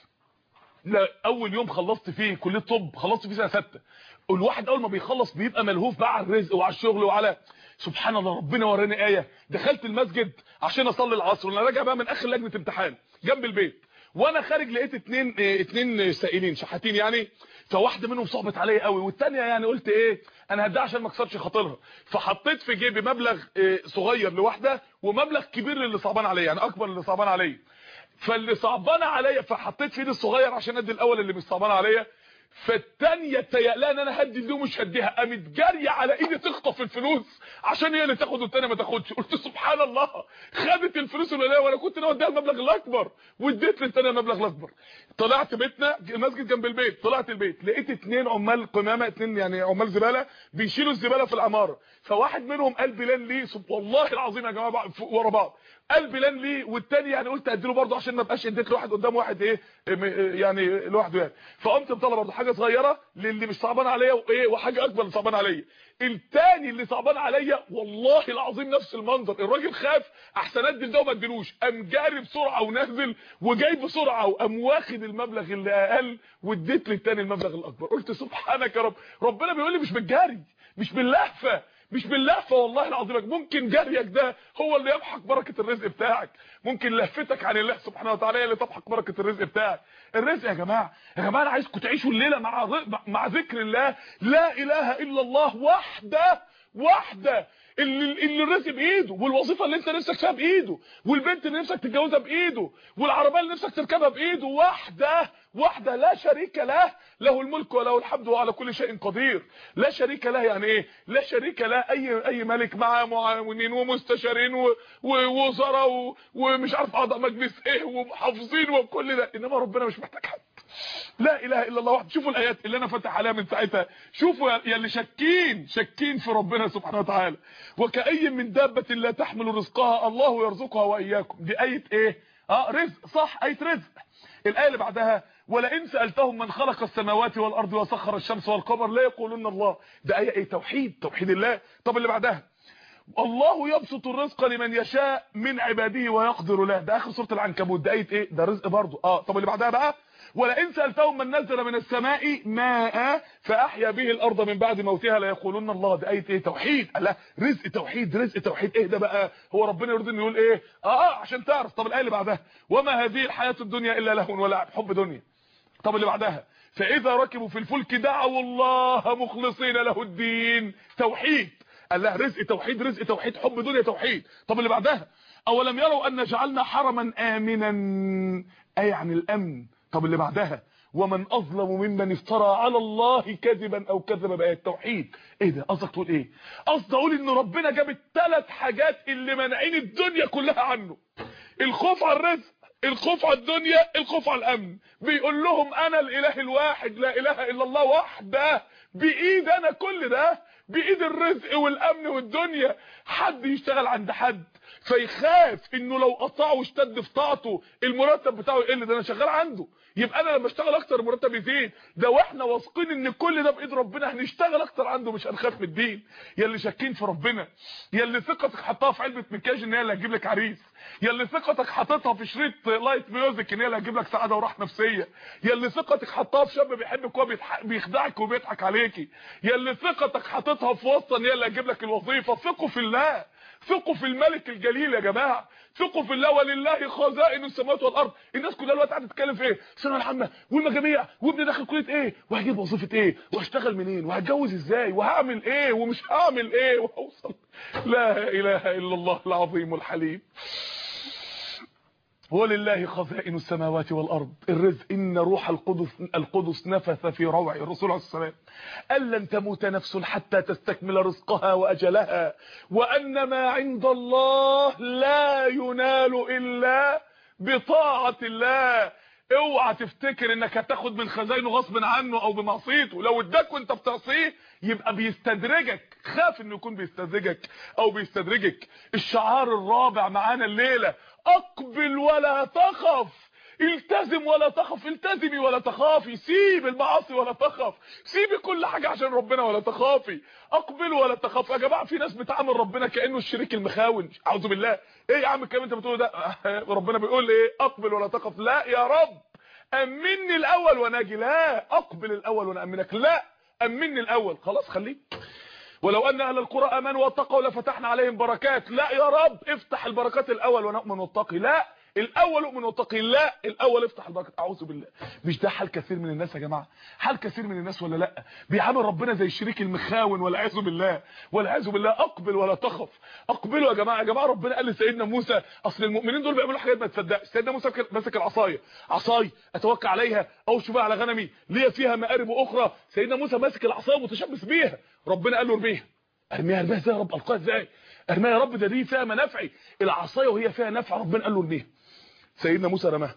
لا اول يوم خلصت فيه كليه طب خلصت فيه سنه 6 الواحد اول ما بيخلص بيبقى ملهوف بقى على الرزق وعلى الشغل وعلى سبحان الله ربنا وراني ايه دخلت المسجد عشان اصلي العصر وانا راجع بقى من اخر لجنه امتحان جنب البيت وانا خارج لقيت اتنين اه اتنين سائلين شحاتين يعني فواحده منهم صعبت عليا قوي والثانيه يعني قلت ايه انا هديها عشان ما اكسرش خاطرها فحطيت في جيبي مبلغ اه صغير لواحده ومبلغ كبير للي صعبان عليا يعني اكبر للي صعبان عليا فاللي صعبان عليا فحطيت في ايدي الصغير عشان ادي الاول اللي مش صعبان عليا فالتانية تيقلها ان انا هدي دي ومش هديها قامت جاريه على ايدي تخطف الفلوس عشان هي اللي تاخد والتانية ما تاخدش قلت سبحان الله خدت الفلوس اللي ليا وانا كنت ناوي اديها المبلغ الاكبر واديت للتانية المبلغ الاكبر طلعت بيتنا المسجد جنب البيت طلعت البيت لقيت اتنين عمال قمامه اتنين يعني عمال زباله بيشيلوا الزباله في العماره فواحد منهم قال بلال لي والله العظيم يا جماعه ورا بعض قال بلال لي والتاني يعني قلت اديله برضه عشان ما ابقاش اديت لواحد قدام واحد ايه يعني لوحده يعني فقمت مطلع برضه حاجه صغيره للي مش صعبان عليا وايه وحاجه اكبر اللي صعبان عليا التاني اللي صعبان عليا والله العظيم نفس المنظر الراجل خاف احسن ادي ده وما اديلوش قام جاري بسرعه ونازل وجاي بسرعه وقام واخد المبلغ اللي اقل واديت للتاني المبلغ الاكبر قلت سبحانك يا رب ربنا بيقول لي مش بالجاري مش باللهفه مش باللهفه والله العظيم ممكن جريك ده هو اللي يمحق بركه الرزق بتاعك ممكن لهفتك عن الله سبحانه وتعالى هي اللي تمحق بركه الرزق بتاعك الرزق يا جماعه يا جماعه انا عايزكم تعيشوا الليله مع مع ذكر الله لا اله الا الله وحده وحده اللي, اللي الرزق بايده والوظيفه اللي انت نفسك فيها بايده والبنت اللي نفسك تتجوزها بايده والعربيه اللي نفسك تركبها بايده وحده وحده لا شريك له له الملك وله الحمد وعلى كل شيء قدير لا شريك له يعني ايه لا شريك له اي اي ملك معاه معاونين ومستشارين ووزراء ومش عارف اعضاء مجلس ايه ومحافظين وكل ده انما ربنا مش محتاج حد لا اله الا الله وحده شوفوا الايات اللي انا فاتح عليها من ساعتها شوفوا يا اللي شاكين شاكين في ربنا سبحانه وتعالى وكأي من دابه لا تحمل رزقها الله يرزقها واياكم دي ايه ايه اه رزق صح ايه رزق الايه اللي بعدها ولئن سالتهم من خلق السماوات والارض وسخر الشمس والقمر لا يقولون الله ده ايه ايه توحيد توحيد الله طب اللي بعدها الله يبسط الرزق لمن يشاء من عباده ويقدر له ده اخر سوره العنكبوت ده ايه ايه ده رزق برضه اه طب اللي بعدها بقى ولئن سالتهم من نزل من السماء ماء فاحيا به الارض من بعد موتها لا يقولون الله ده ايه ايه توحيد الله رزق توحيد رزق توحيد ايه ده بقى هو ربنا يريد انه يقول ايه اه عشان تعرف طب الايه اللي بعدها وما هذه الحياه الدنيا الا لهو ولعب حب دنيا طب اللي بعدها فاذا ركبوا في الفلك دعوا الله مخلصين له الدين توحيد الله رزق توحيد رزق توحيد حب دنيا توحيد طب اللي بعدها اولم يروا ان جعلنا حرما امنا اي عن الامن طب اللي بعدها ومن اظلم ممن افترى على الله كذبا او كذب بايات التوحيد ايه ده قصدك تقول ايه قصدي اقول ان ربنا جاب الثلاث حاجات اللي مانعين الدنيا كلها عنه الخوف على الرزق الخوف على الدنيا الخوف على الامن بيقول لهم انا الاله الواحد لا اله الا الله وحده بايد انا كل ده بايد الرزق والامن والدنيا حد يشتغل عند حد فيخاف انه لو قطعه واشتد في طاعته المرتب بتاعه يقل ده انا شغال عنده يبقى انا لما اشتغل اكتر المرتب يزيد ده واحنا واثقين ان كل ده بايد ربنا هنشتغل اكتر عنده مش هنخاف من الدين يا اللي شاكين في ربنا يا اللي ثقتك حطها في علبه مكياج ان هي اللي هتجيب لك عريس يا اللي ثقتك حاططها في شريط لايت ميوزك ان هي اللي هتجيب لك سعاده وراحه نفسيه يا اللي ثقتك حطها في شاب بيحبك وهو بيخدعك وبيضحك عليكي يا اللي ثقتك حاططها في واسطه ان هي اللي هتجيب لك الوظيفه ثقوا في الله ثقوا في الملك الجليل يا جماعه ثقوا في الله ولله خزائن السماوات والارض الناس كلها دلوقتي قاعده تتكلم في ايه الثانويه العامه والمجاميع وابني داخل كليه ايه وهجيب وظيفه ايه وهشتغل منين وهتجوز ازاي وهعمل ايه ومش هعمل ايه وهوصل لا اله الا الله العظيم الحليم ولله خزائن السماوات والارض الرزق ان روح القدس القدس نفث في روع الرسول عليه السلام قال لن تموت نفس حتى تستكمل رزقها واجلها وان ما عند الله لا ينال الا بطاعه الله اوعى تفتكر انك هتاخد من خزائنه غصب عنه او بمعصيته لو اداك وانت بتعصيه يبقى بيستدرجك خاف انه يكون بيستدرجك او بيستدرجك الشعار الرابع معانا الليله اقبل ولا تخف التزم ولا تخف التزمي ولا تخافي سيب المعاصي ولا تخف سيبي كل حاجه عشان ربنا ولا تخافي اقبل ولا تخاف يا جماعه في ناس بتعامل ربنا كانه الشريك المخاون اعوذ بالله ايه يا عم الكلام انت بتقوله ده ربنا بيقول ايه اقبل ولا تخف لا يا رب امني الاول وناجي لا اقبل الاول وانا امنك لا امني الاول خلاص خليك ولو ان اهل القرى امنوا واتقوا لفتحنا عليهم بركات لا يا رب افتح البركات الاول ونؤمن واتقي لا الاول اؤمن واتقي لا الاول افتح البركات اعوذ بالله مش ده حال كثير من الناس يا جماعه حال كثير من الناس ولا لا بيعامل ربنا زي الشريك المخاون والعياذ بالله والعياذ بالله اقبل ولا تخف اقبلوا يا جماعه يا جماعه ربنا قال لسيدنا موسى اصل المؤمنين دول بيعملوا حاجات ما تصدقش سيدنا موسى ماسك العصايه عصاي اتوكل عليها او شوفها على غنمي ليا فيها مآرب اخرى سيدنا موسى ماسك العصايه متشبث بيها ربنا قال له ارميها ارميها ارميها ازاي يا رب القاها ازاي ارميها يا رب ده دي فيها منافعي العصايه وهي فيها نفع ربنا قال له ارميها سيدنا موسى رماها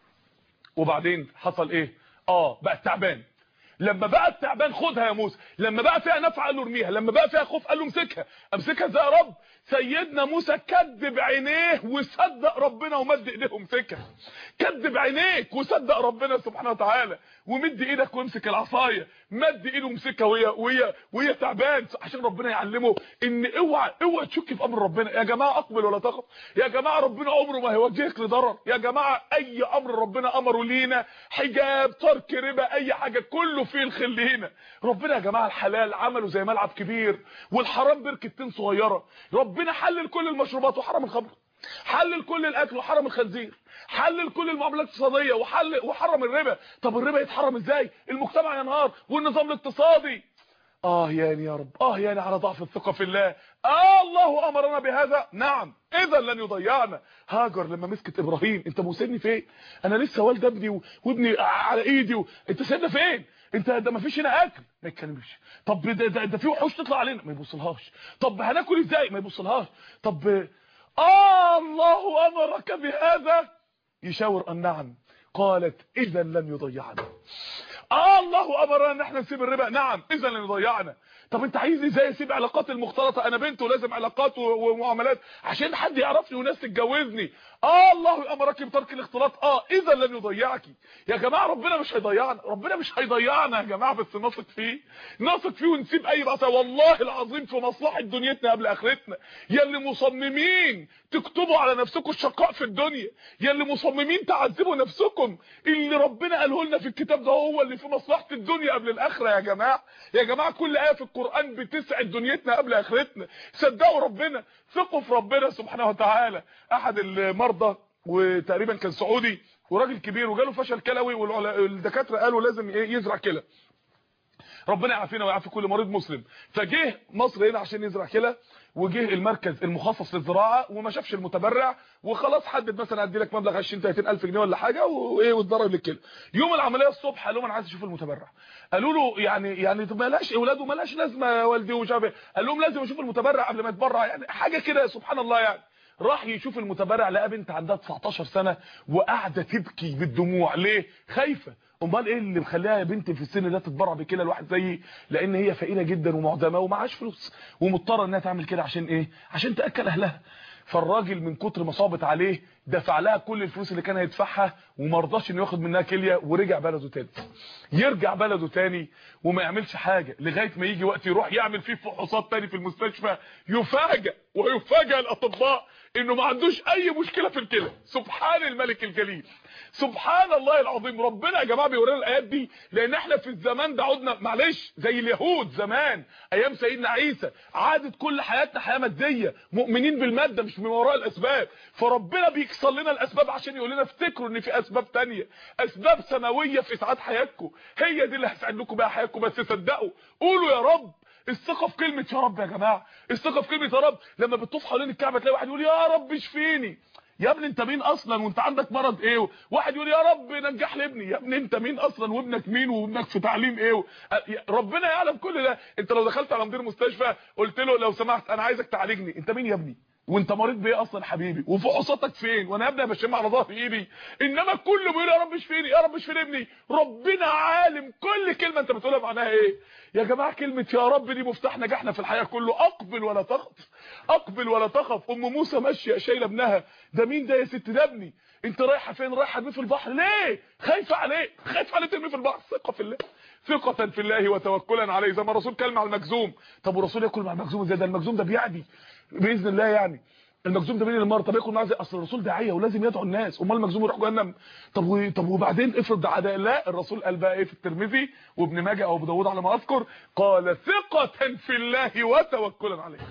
وبعدين حصل ايه اه بقى تعبان لما بقى التعبان خدها يا موسى لما بقى فيها نفع قال له ارميها لما بقى فيها خوف قال له امسكها امسكها ازاي يا رب سيدنا موسى كذب عينيه وصدق ربنا ومد ايديه ومسكها كذب عينيك وصدق ربنا سبحانه وتعالى ومد ايدك وامسك العصايه مد ايده ومسكها وهي وهي وهي تعبان عشان ربنا يعلمه ان اوعى اوعى تشك في امر ربنا يا جماعه اقبل ولا تخف يا جماعه ربنا عمره ما هيوجهك لضرر يا جماعه اي امر ربنا امره لينا حجاب ترك ربا اي حاجه كله فيه الخير لينا ربنا يا جماعه الحلال عمله زي ملعب كبير والحرام بركتين صغيره ربنا حلل كل المشروبات وحرم الخمر حلل كل الاكل وحرم الخنزير حلل كل المعاملات الاقتصاديه وحل وحرم الربا طب الربا يتحرم ازاي المجتمع ينهار والنظام الاقتصادي اه يعني يا رب اه يعني على ضعف الثقه في الله آه الله امرنا بهذا نعم اذا لن يضيعنا هاجر لما مسكت ابراهيم انت موسيبني فين انا لسه والد ابني و- وابني على ايدي و... انت سايبنا فين انت ده ما فيش هنا اكل ما يتكلمش طب ده, ده, ده في وحوش تطلع علينا ما يبصلهاش طب هناكل ازاي ما يبصلهاش طب آه الله امرك بهذا يشاور النعم قالت اذا لن يضيعنا آه الله امرنا ان احنا نسيب الربا نعم اذا لن يضيعنا طب انت عايز ازاي اسيب علاقات المختلطه انا بنت ولازم علاقات و- ومعاملات عشان حد يعرفني وناس تتجوزني اه الله امرك بترك الاختلاط اه اذا لن يضيعك يا جماعه ربنا مش هيضيعنا ربنا مش هيضيعنا يا جماعه بس نثق فيه نثق فيه ونسيب اي بقى والله العظيم في مصلحه دنيتنا قبل اخرتنا يا اللي مصممين تكتبوا على نفسكم الشقاء في الدنيا يا اللي مصممين تعذبوا نفسكم اللي ربنا قاله لنا في الكتاب ده هو اللي في مصلحه الدنيا قبل الاخره يا جماعه يا جماعه كل ايه في القران بتسعد دنيتنا قبل اخرتنا صدقوا ربنا ثقوا في ربنا سبحانه وتعالى احد المرضى وتقريبا كان سعودي وراجل كبير وجاله فشل كلوي والدكاتره قالوا لازم ايه يزرع كلى ربنا يعافينا ويعافي كل مريض مسلم فجه مصر هنا عشان يزرع كلى وجه المركز المخصص للزراعه وما شافش المتبرع وخلاص حدد مثلا ادي لك مبلغ 20 30 الف جنيه ولا حاجه وايه واتضرب للكلى يوم العمليه الصبح قال لهم انا عايز اشوف المتبرع قالوا له يعني يعني طب مالهاش اولاده مالهاش لازمه يا والدي ومش عارف إيه. قال لهم لازم اشوف المتبرع قبل ما يتبرع يعني حاجه كده سبحان الله يعني راح يشوف المتبرع لقى بنت عندها 19 سنه وقاعده تبكي بالدموع ليه خايفه امال ايه اللي مخليها يا بنت في السن ده تتبرع بكده الواحد زيي لان هي فقيره جدا ومعدمه ومعاش فلوس ومضطره انها تعمل كده عشان ايه عشان تاكل اهلها فالراجل من كتر ما صابت عليه دفع لها كل الفلوس اللي كان هيدفعها وما رضاش انه ياخد منها كليه ورجع بلده تاني يرجع بلده تاني وما يعملش حاجه لغايه ما يجي وقت يروح يعمل فيه فحوصات تاني في المستشفى يفاجئ ويفاجئ الاطباء انه ما عندوش اي مشكله في الكلى سبحان الملك الجليل سبحان الله العظيم ربنا يا جماعه بيورينا الايات دي لان احنا في الزمان ده عدنا معلش زي اليهود زمان ايام سيدنا عيسى عادت كل حياتنا حياه ماديه مؤمنين بالماده مش من وراء الاسباب فربنا بيكسر لنا الاسباب عشان يقول لنا افتكروا ان في اسباب تانية اسباب سماويه في اسعاد حياتكم هي دي اللي هتسعد لكم بقى حياتكم بس صدقوا قولوا يا رب الثقه في كلمه يا رب يا جماعه الثقه في كلمه يا رب لما بتطوف حوالين الكعبه تلاقي واحد يقول يا رب اشفيني يا ابني انت مين اصلا وانت عندك مرض ايه واحد يقول يا رب نجح لي ابني يا ابني انت مين اصلا وابنك مين وابنك في تعليم ايه ربنا يعلم كل ده انت لو دخلت على مدير مستشفى قلت له لو سمحت انا عايزك تعالجني انت مين يا ابني وانت مريض بايه اصلا حبيبي وفحوصاتك فين وانا يا ابني بشم على ظهر ايدي انما كله بيقول يا رب اشفيني يا رب اشفيني ابني ربنا عالم كل كلمه انت بتقولها معناها ايه يا جماعه كلمه يا رب دي مفتاح نجاحنا في الحياه كله اقبل ولا تخف اقبل ولا تخف ام موسى ماشيه شايله ابنها ده مين ده يا ست ده ابني انت رايحه فين رايحه ارميه في البحر ليه خايفه عليه خايفه عليه ترميه في البحر ثقه في الله ثقة في الله وتوكلا عليه زي ما الرسول كلم على المجزوم طب والرسول ياكل مع المجزوم ازاي ده المجزوم ده بيعدي باذن الله يعني المجزوم ده مين المرض طب ياكل معاه زي اصل الرسول داعيه ولازم يدعو الناس امال المجزوم يروح جهنم طب و... طب وبعدين افرض ده لا الرسول قال بقى ايه في الترمذي وابن ماجه او ابو داوود على ما اذكر قال ثقة في الله وتوكلا عليه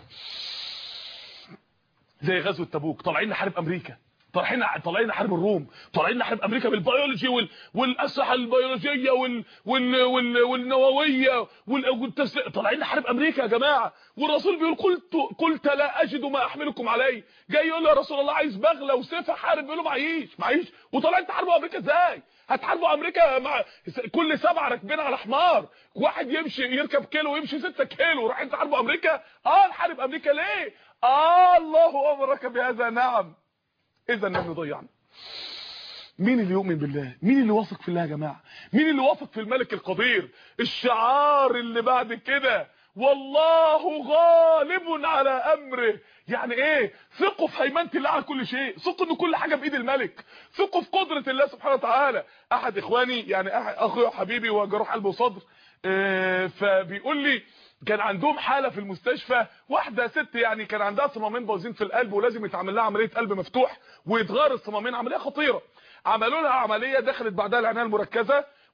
زي غزوه تبوك طالعين نحارب امريكا طالعين طالعين نحارب الروم طالعين نحارب امريكا بالبيولوجي وال... والاسلحه البيولوجيه وال... وال... وال... والنوويه والتس... طالعين نحارب امريكا يا جماعه والرسول بيقول قلت قلت لا اجد ما احملكم عليه جاي يقول له يا رسول الله عايز بغله وسيف احارب بيقول له معيش معيش وطالعين تحاربوا امريكا ازاي هتحاربوا امريكا مع كل سبعه راكبين على حمار واحد يمشي يركب كيلو ويمشي 6 كيلو رايحين تحاربوا امريكا اه نحارب امريكا ليه اه الله امرك بهذا نعم اذا لم يضيعنا مين اللي يؤمن بالله مين اللي واثق في الله يا جماعه مين اللي واثق في الملك القدير الشعار اللي بعد كده والله غالب على امره يعني ايه ثقوا في هيمنه الله على كل شيء ثقوا ان كل حاجه بايد الملك ثقوا في قدره الله سبحانه وتعالى احد اخواني يعني اخويا وحبيبي وجروح قلب وصدر اه فبيقول لي كان عندهم حاله في المستشفى واحده ست يعني كان عندها صمامين بايظين في القلب ولازم يتعمل لها عمليه قلب مفتوح ويتغير الصمامين عمليه خطيره عملوا لها عمليه دخلت بعدها العنايه المركزه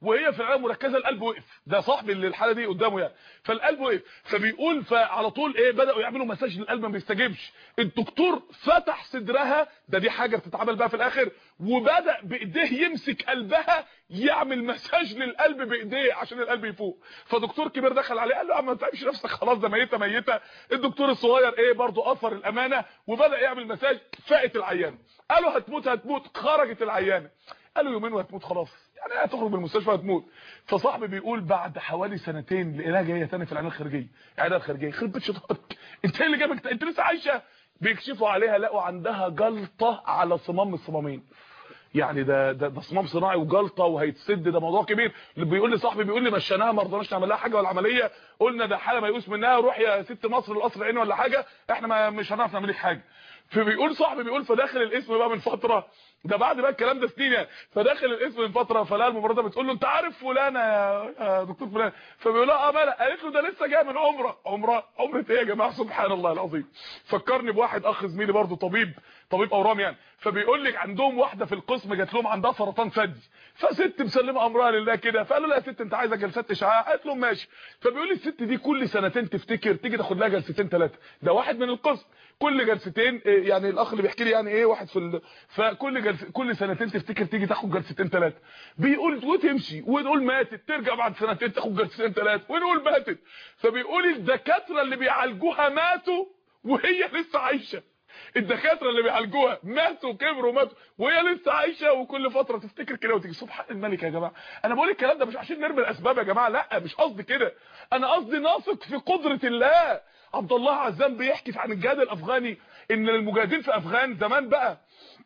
وهي في العنايه المركزه القلب وقف ده صاحبي اللي الحاله دي قدامه يعني فالقلب وقف فبيقول فعلى طول ايه بداوا يعملوا مساج للقلب ما بيستجيبش الدكتور فتح صدرها ده دي حاجه بتتعمل بقى في الاخر وبدا بايديه يمسك قلبها يعمل مساج للقلب بايديه عشان القلب يفوق فدكتور كبير دخل عليه قال له يا عم ما تعبش نفسك خلاص ده ميته ميته الدكتور الصغير ايه برضه اثر الامانه وبدا يعمل مساج فاقت العيانه قالوا هتموت هتموت خرجت العيانه قالوا يومين وهتموت خلاص يعني هتخرج من المستشفى هتموت فصاحبي بيقول بعد حوالي سنتين لقيناها جايه تاني في العنايه الخارجيه العنايه الخارجيه يخرب بيت شيطانك انت ايه اللي جابك انت لسه عايشه بيكشفوا عليها لقوا عندها جلطه على صمام من الصمامين يعني ده ده, ده صمام صناعي وجلطه وهيتسد ده موضوع كبير اللي بيقول لي صاحبي بيقول لي مشيناها ما رضناش نعمل لها حاجه ولا عمليه قلنا ده حاله ميؤوس منها روح يا ست مصر القصر العيني ولا حاجه احنا ما مش هنعرف نعمل لك حاجه فبيقول صاحبي بيقول فداخل الاسم بقى من فتره ده بعد بقى الكلام ده سنين يعني فداخل الاسم من فتره فلا الممرضه بتقول له انت عارف فلانه يا دكتور فلان فبيقول لها اه مالك قالت له ده لسه جاي من عمره عمره عمره ايه يا جماعه سبحان الله العظيم فكرني بواحد اخ زميلي برضه طبيب طبيب اورام يعني فبيقول لك عندهم واحده في القسم جات لهم عندها سرطان ثدي فست مسلمه امرها لله كده فقالوا لها يا ست انت عايزه جلسات اشعاع قالت لهم ماشي فبيقول لي الست دي كل سنتين تفتكر تيجي تاخد لها جلستين ثلاثه ده واحد من القسم كل جلستين يعني الاخ اللي بيحكي لي يعني ايه واحد في ال... فكل جلس كل سنتين تفتكر تيجي تاخد جلستين ثلاثه بيقول وتمشي ونقول ماتت ترجع بعد سنتين تاخد جلستين ثلاثه ونقول ماتت فبيقول الدكاتره اللي بيعالجوها ماتوا وهي لسه عايشه الدكاتره اللي بيعالجوها ماتوا كبروا ماتوا وهي لسه عايشه وكل فتره تفتكر كده وتيجي سبحان الملك يا جماعه انا بقول الكلام ده مش عشان نرمي الاسباب يا جماعه لا مش قصدي كده انا قصدي ناثق في قدره الله عبد الله عزام بيحكي عن الجهاد الافغاني ان المجاهدين في افغان زمان بقى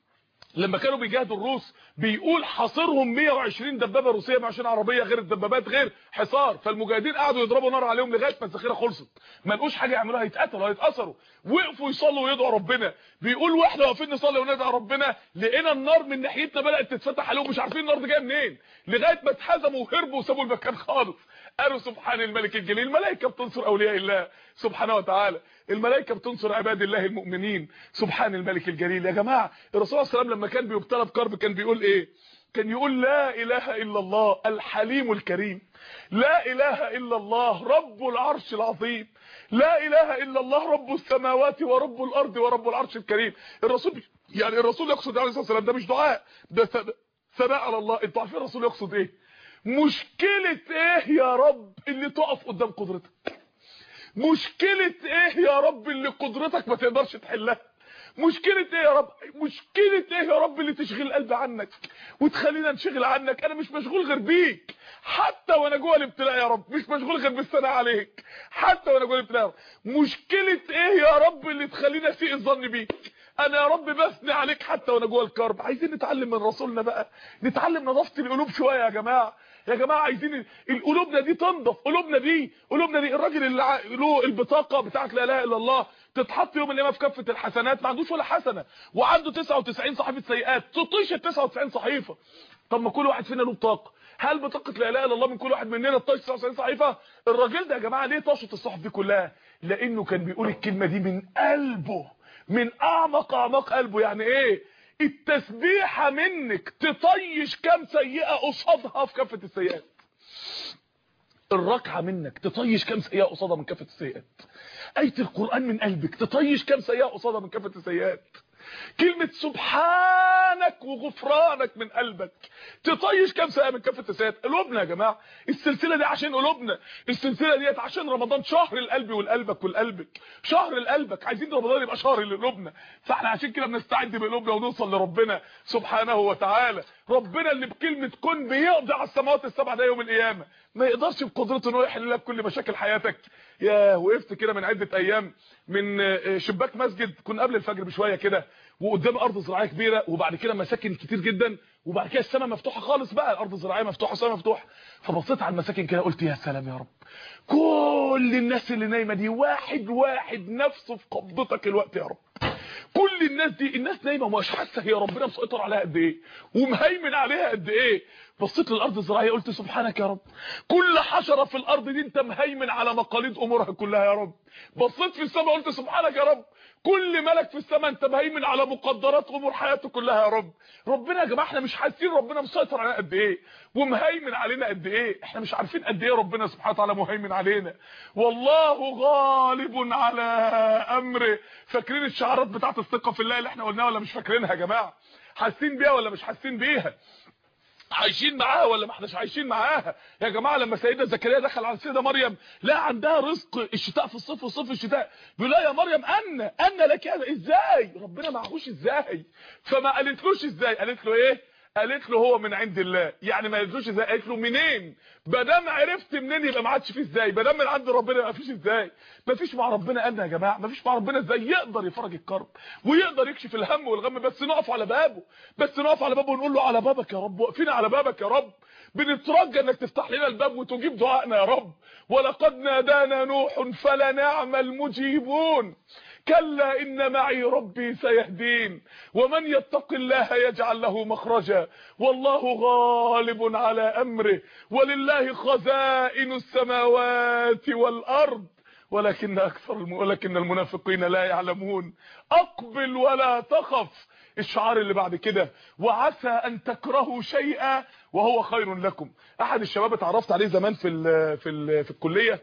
لما كانوا بيجاهدوا الروس بيقول حاصرهم 120 دبابه روسيه 120 عربيه غير الدبابات غير حصار فالمجاهدين قعدوا يضربوا نار عليهم لغايه ما الذخيره خلصت ما لقوش حاجه يعملوها هيتقتلوا هيتاثروا وقفوا يصلوا ويدعوا ربنا بيقول واحنا واقفين نصلي وندعي ربنا لقينا النار من ناحيتنا بدات تتفتح عليهم مش عارفين النار دي جايه منين لغايه ما اتهزموا وهربوا وسابوا المكان خالص قالوا سبحان الملك الجليل الملائكه بتنصر اولياء الله سبحانه وتعالى الملائكه بتنصر عباد الله المؤمنين سبحان الملك الجليل يا جماعه الرسول صلى الله عليه وسلم لما كان بيبتلى بكرب كان بيقول ايه كان يقول لا اله الا الله الحليم الكريم لا اله الا الله رب العرش العظيم لا اله الا الله رب السماوات ورب الارض ورب العرش الكريم الرسول يعني الرسول يقصد عليه الصلاه والسلام ده مش دعاء ده ثناء على الله انتوا عارفين الرسول يقصد ايه مشكله ايه يا رب اللي تقف قدام قدرتك مشكله ايه يا رب اللي قدرتك ما تقدرش تحلها مشكله ايه يا رب مشكله ايه يا رب اللي تشغل القلب عنك وتخلينا نشغل عنك انا مش مشغول غير بيك حتى وانا جوه الابتلاء يا رب مش مشغول غير بالثناء عليك حتى وانا جوه الابتلاء يا رب مشكله ايه يا رب اللي تخلينا اسيء الظن بيك انا يا رب بثني عليك حتى وانا جوه الكرب عايزين نتعلم من رسولنا بقى نتعلم نظافه القلوب شويه يا جماعه يا جماعه عايزين القلوبنا دي تنضف قلوبنا دي قلوبنا دي الراجل اللي له البطاقه بتاعت لا اله الا الله تتحط يوم القيامه في كفه الحسنات ما عندوش ولا حسنه وعنده 99 صحيفه سيئات تطيش ال 99 صحيفه طب ما كل واحد فينا له بطاقه هل بطاقه لا اله الا الله من كل واحد مننا تطيش 99 صحيفه الراجل ده يا جماعه ليه طاشت الصحف دي كلها لانه كان بيقول الكلمه دي من قلبه من اعمق اعماق قلبه يعني ايه التسبيحه منك تطيش كام سيئه قصادها في كفه السيئات الركعه منك تطيش كام سيئه قصادها من كفه السيئات ايه القران من قلبك تطيش كام سيئه قصادها من كفه السيئات كلمة سبحانك وغفرانك من قلبك تطيش كام سنة من كافة السيئات قلوبنا يا جماعة السلسلة دي عشان قلوبنا السلسلة ديت عشان رمضان شهر القلب والقلبك والقلبك شهر القلبك عايزين رمضان يبقى شهر لقلوبنا فاحنا عشان كده بنستعد بقلوبنا ونوصل لربنا سبحانه وتعالى ربنا اللي بكلمة كن بيقضي على السماوات السبع ده يوم القيامة ما يقدرش بقدرته انه يحل لك كل مشاكل حياتك يا وقفت كده من عدة ايام من شباك مسجد كنا قبل الفجر بشوية كده وقدام ارض زراعيه كبيره وبعد كده مساكن كتير جدا وبعد كده السماء مفتوحه خالص بقى الارض الزراعيه مفتوحه السماء مفتوحه فبصيت على المساكن كده قلت يا سلام يا رب كل الناس اللي نايمه دي واحد واحد نفسه في قبضتك الوقت يا رب كل الناس دي الناس نايمه ومش حاسه هي ربنا مسيطر عليها قد ايه ومهيمن عليها قد ايه بصيت للارض الزراعيه قلت سبحانك يا رب كل حشره في الارض دي انت مهيمن على مقاليد امورها كلها يا رب بصيت في السماء قلت سبحانك يا رب كل ملك في السماء انت مهيمن على مقدرات امور حياته كلها يا رب ربنا يا جماعه احنا مش حاسين ربنا مسيطر علينا قد ايه ومهيمن علينا قد ايه احنا مش عارفين قد ايه ربنا سبحانه وتعالى مهيمن علينا والله غالب على امره فاكرين الشعارات بتاعه الثقه في الله اللي احنا قلناها ولا مش فاكرينها يا جماعه حاسين بيها ولا مش حاسين بيها عايشين معاها ولا ما احناش عايشين معاها يا جماعه لما سيدنا زكريا دخل على السيده مريم لا عندها رزق الشتاء في الصيف والصيف في الشتاء بيقول لها يا مريم ان ان لك هذا ازاي ربنا معهوش ازاي فما قالتلوش ازاي قالت له ايه قالت له هو من عند الله يعني ما قالتلوش ازاي قالت له منين ما دام عرفت منين يبقى ما عادش فيه ازاي ما دام من عند ربنا ما فيش ازاي ما فيش مع ربنا ان يا جماعه ما فيش مع ربنا ازاي يقدر يفرج الكرب ويقدر يكشف الهم والغم بس نقف على بابه بس نقف على بابه ونقول له على بابك يا رب واقفين على بابك يا رب بنترجى انك تفتح لنا الباب وتجيب دعائنا يا رب ولقد نادانا نوح فلنعم المجيبون كلا إن معي ربي سيهدين ومن يتق الله يجعل له مخرجا والله غالب على أمره ولله خزائن السماوات والأرض ولكن أكثر الم... ولكن المنافقين لا يعلمون أقبل ولا تخف الشعار اللي بعد كده وعسى أن تكرهوا شيئا وهو خير لكم أحد الشباب اتعرفت عليه زمان في ال في ال في الكلية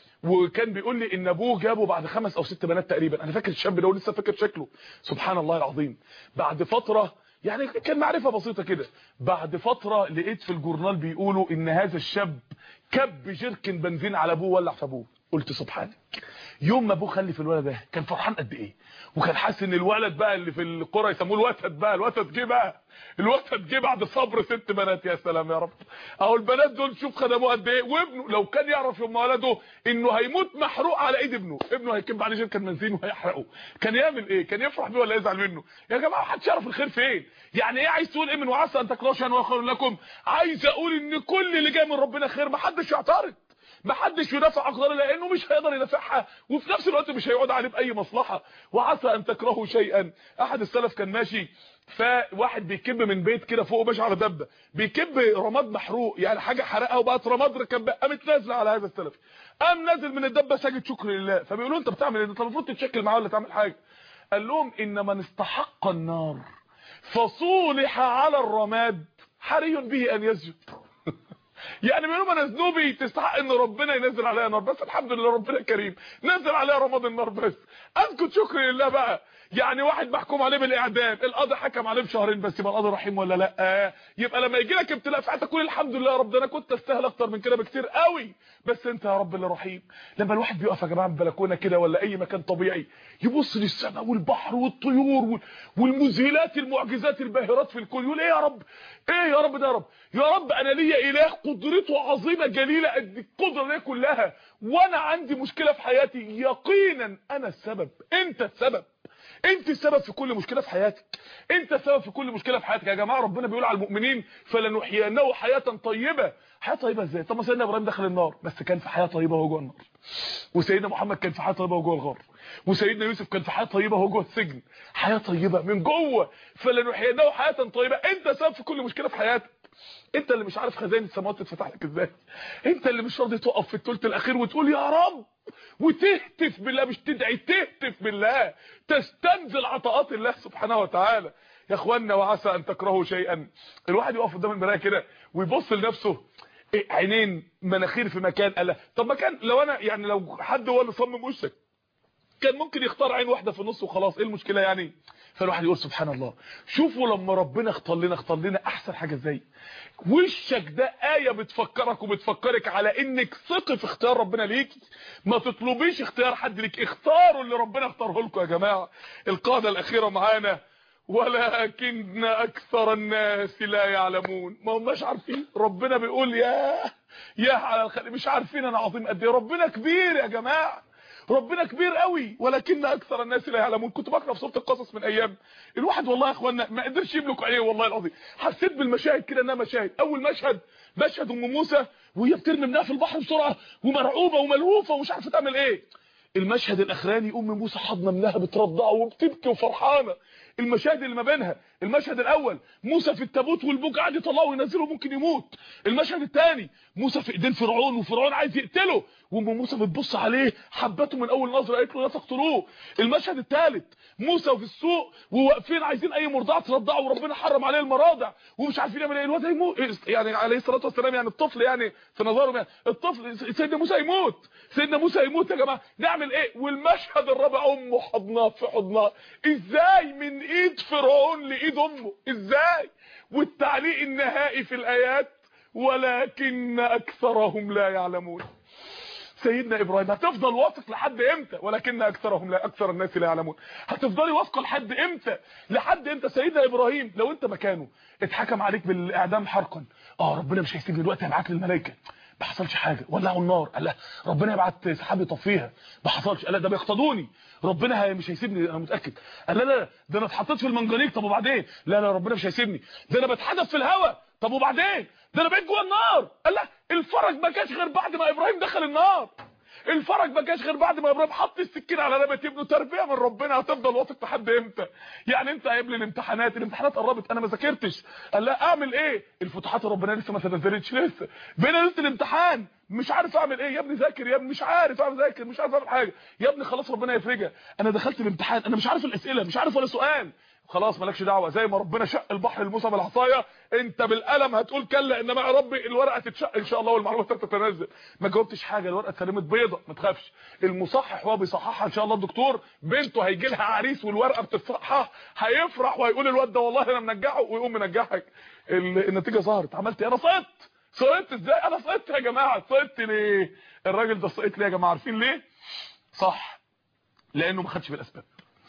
وكان بيقول لي ان ابوه جابه بعد خمس او ست بنات تقريبا انا فاكر الشاب ده ولسه فاكر شكله سبحان الله العظيم بعد فتره يعني كان معرفه بسيطه كده بعد فتره لقيت في الجورنال بيقولوا ان هذا الشاب كب جركن بنزين على ابوه ولع في ابوه قلت سبحانك يوم ما ابوه خلف الولد ده كان فرحان قد ايه وكان حاسس ان الولد بقى اللي في القرى يسموه الوتد بقى الوتد جه بقى الوتد جه بعد صبر ست بنات يا سلام يا رب اهو البنات دول شوف خدموه قد ايه وابنه لو كان يعرف يوم ولده انه هيموت محروق على ايد ابنه ابنه هيكب عليه جركن بنزين وهيحرقه كان يعمل ايه كان يفرح بيه ولا يزعل منه يا جماعه محدش يعرف الخير فين يعني ايه عايز تقول ايه من وعسى ان تكرهوا شيئا وخير لكم عايز اقول ان كل اللي جاي من ربنا خير محدش يعترض محدش يدافع اقدار لانه مش هيقدر يدافعها وفي نفس الوقت مش هيقعد عليه باي مصلحه وعسى ان تكرهوا شيئا احد السلف كان ماشي فواحد بيكب من بيت كده فوق ماشي على دبه بيكب رماد محروق يعني حاجه حرقها وبقت رماد ركب قامت نازله على هذا السلف قام نازل من الدبه ساجد شكر لله فبيقولوا انت بتعمل ايه انت المفروض تتشكل معاه ولا تعمل حاجه قال لهم ان من استحق النار فصولح على الرماد حري به ان يسجد يعني بيقولوا انا ذنوبي تستحق ان ربنا ينزل عليها نار بس الحمد لله ربنا كريم نزل عليها رمضان النار بس اسكت شكر لله بقى يعني واحد محكوم عليه بالاعدام القاضي حكم عليه بشهرين بس يبقى القاضي رحيم ولا لا آه. يبقى لما يجي لك ابتلاء في حياتك قول الحمد لله يا رب ده انا كنت استاهل اكتر من كده بكتير قوي بس انت يا رب اللي رحيم لما الواحد بيقف يا جماعه في بلكونه كده ولا اي مكان طبيعي يبص للسماء والبحر والطيور والمذهلات المعجزات الباهرات في الكون يقول ايه يا رب ايه يا رب ده يا رب يا رب انا ليا اله قدرته عظيمه جليله قد القدره دي كلها وانا عندي مشكله في حياتي يقينا انا السبب انت السبب انت السبب في كل مشكله في حياتك انت السبب في كل مشكله في حياتك يا جماعه ربنا بيقول على المؤمنين فلنحيينه حياه طيبه حياه طيبه ازاي طب ما سيدنا ابراهيم دخل النار بس كان في حياه طيبه وهو جوه النار وسيدنا محمد كان في حياه طيبه وهو جوه الغار وسيدنا يوسف كان في حياه طيبه وهو جوه السجن حياه طيبه من جوه فلنحيينه حياه طيبه انت سبب في كل مشكله في حياتك انت اللي مش عارف خزائن السماوات تتفتح لك ازاي انت اللي مش راضي تقف في الثلث الاخير وتقول يا رب وتهتف بالله مش تدعي تهتف بالله تستنزل عطاءات الله سبحانه وتعالى يا اخوانا وعسى ان تكرهوا شيئا الواحد يقف قدام المرايه كده ويبص لنفسه إيه عينين مناخير في مكان قال طب ما كان لو انا يعني لو حد هو اللي صمم وشك كان ممكن يختار عين واحده في النص وخلاص ايه المشكله يعني فالواحد يقول سبحان الله شوفوا لما ربنا اختار لنا اختار لنا احسن حاجه ازاي وشك ده ايه بتفكرك وبتفكرك على انك ثقي في اختيار ربنا ليكي ما تطلبيش اختيار حد ليك اختاروا اللي ربنا اختاره لكم يا جماعه القاعده الاخيره معانا ولكن اكثر الناس لا يعلمون ما هماش عارفين ربنا بيقول يا يا على الخلق مش عارفين انا عظيم قد ايه ربنا كبير يا جماعه ربنا كبير قوي ولكن اكثر الناس لا يعلمون كنت بقرا في سوره القصص من ايام الواحد والله يا اخوانا ما قدرش يملك عينيه والله العظيم حسيت بالمشاهد كده انها مشاهد اول مشهد مشهد ام موسى وهي بترمي منها في البحر بسرعه ومرعوبه وملهوفه ومش عارفه تعمل ايه المشهد الاخراني ام موسى حاضنه منها بترضعه وبتبكي وفرحانه المشاهد اللي ما بينها المشهد الاول موسى في التابوت والبوك قاعد يطلعه وينزله ممكن يموت المشهد الثاني موسى في ايدين فرعون وفرعون عايز يقتله وام موسى بتبص عليه حبته من اول نظره قالت له لا تقتلوه المشهد الثالث موسى في السوق وواقفين عايزين اي مرضعه ترضعه وربنا حرم عليه المراضع ومش عارفين يعمل ايه الواد هيموت يعني عليه الصلاه والسلام يعني الطفل يعني في نظرهم يعني الطفل سيدنا موسى يموت سيدنا موسى يموت يا جماعه نعمل ايه والمشهد الرابع امه حضناه في حضناه ازاي من ايد فرعون لايد امه ازاي والتعليق النهائي في الايات ولكن اكثرهم لا يعلمون سيدنا ابراهيم هتفضل واثق لحد امتى ولكن اكثرهم لا اكثر الناس لا يعلمون هتفضلي واثقه لحد امتى لحد امتى سيدنا ابراهيم لو انت مكانه اتحكم عليك بالاعدام حرقا اه ربنا مش هيسيبني دلوقتي هيبعت لي الملائكه ما حصلش حاجه ولعوا النار قال لا ربنا يبعت سحاب يطفيها ما حصلش قال لا ده بيقتضوني ربنا هي مش هيسيبني انا متاكد قال لا لا ده انا اتحطيت في المنجنيق طب وبعدين لا لا ربنا مش هيسيبني ده انا بتحدف في الهواء طب وبعدين ده انا بقيت جوه النار قال لا الفرج ما كانش غير بعد ما ابراهيم دخل النار الفرج ما جاش غير بعد ما ابراهيم حط السكين على رقبه ابنه تربيه من ربنا هتفضل واثق لحد امتى يعني انت قبل الامتحانات الامتحانات قربت انا ما ذاكرتش قال لا اعمل ايه الفتوحات الربانيه لسه ما تنزلتش لسه بين ليله الامتحان مش عارف اعمل ايه يا ابني ذاكر يا ابني مش عارف اعمل ذاكر مش عارف اعمل حاجه يا ابني خلاص ربنا يفرجها انا دخلت الامتحان انا مش عارف الاسئله مش عارف ولا سؤال خلاص مالكش دعوه زي ما ربنا شق البحر لموسى بالعصايه انت بالقلم هتقول كلا انما يا ربي الورقه تتشق ان شاء الله والمعلومات تتنزل ما جاوبتش حاجه الورقه اتسلمت بيضه ما تخافش المصحح وهو بيصححها ان شاء الله الدكتور بنته هيجي لها عريس والورقه بتتصحح هيفرح وهيقول الواد ده والله انا منجحه ويقوم منجحك النتيجه ظهرت عملت ايه انا سقطت سقطت ازاي انا سقطت يا جماعه سقطت ليه الراجل ده سقط ليه يا جماعه عارفين ليه صح لانه ما خدش بالاسباب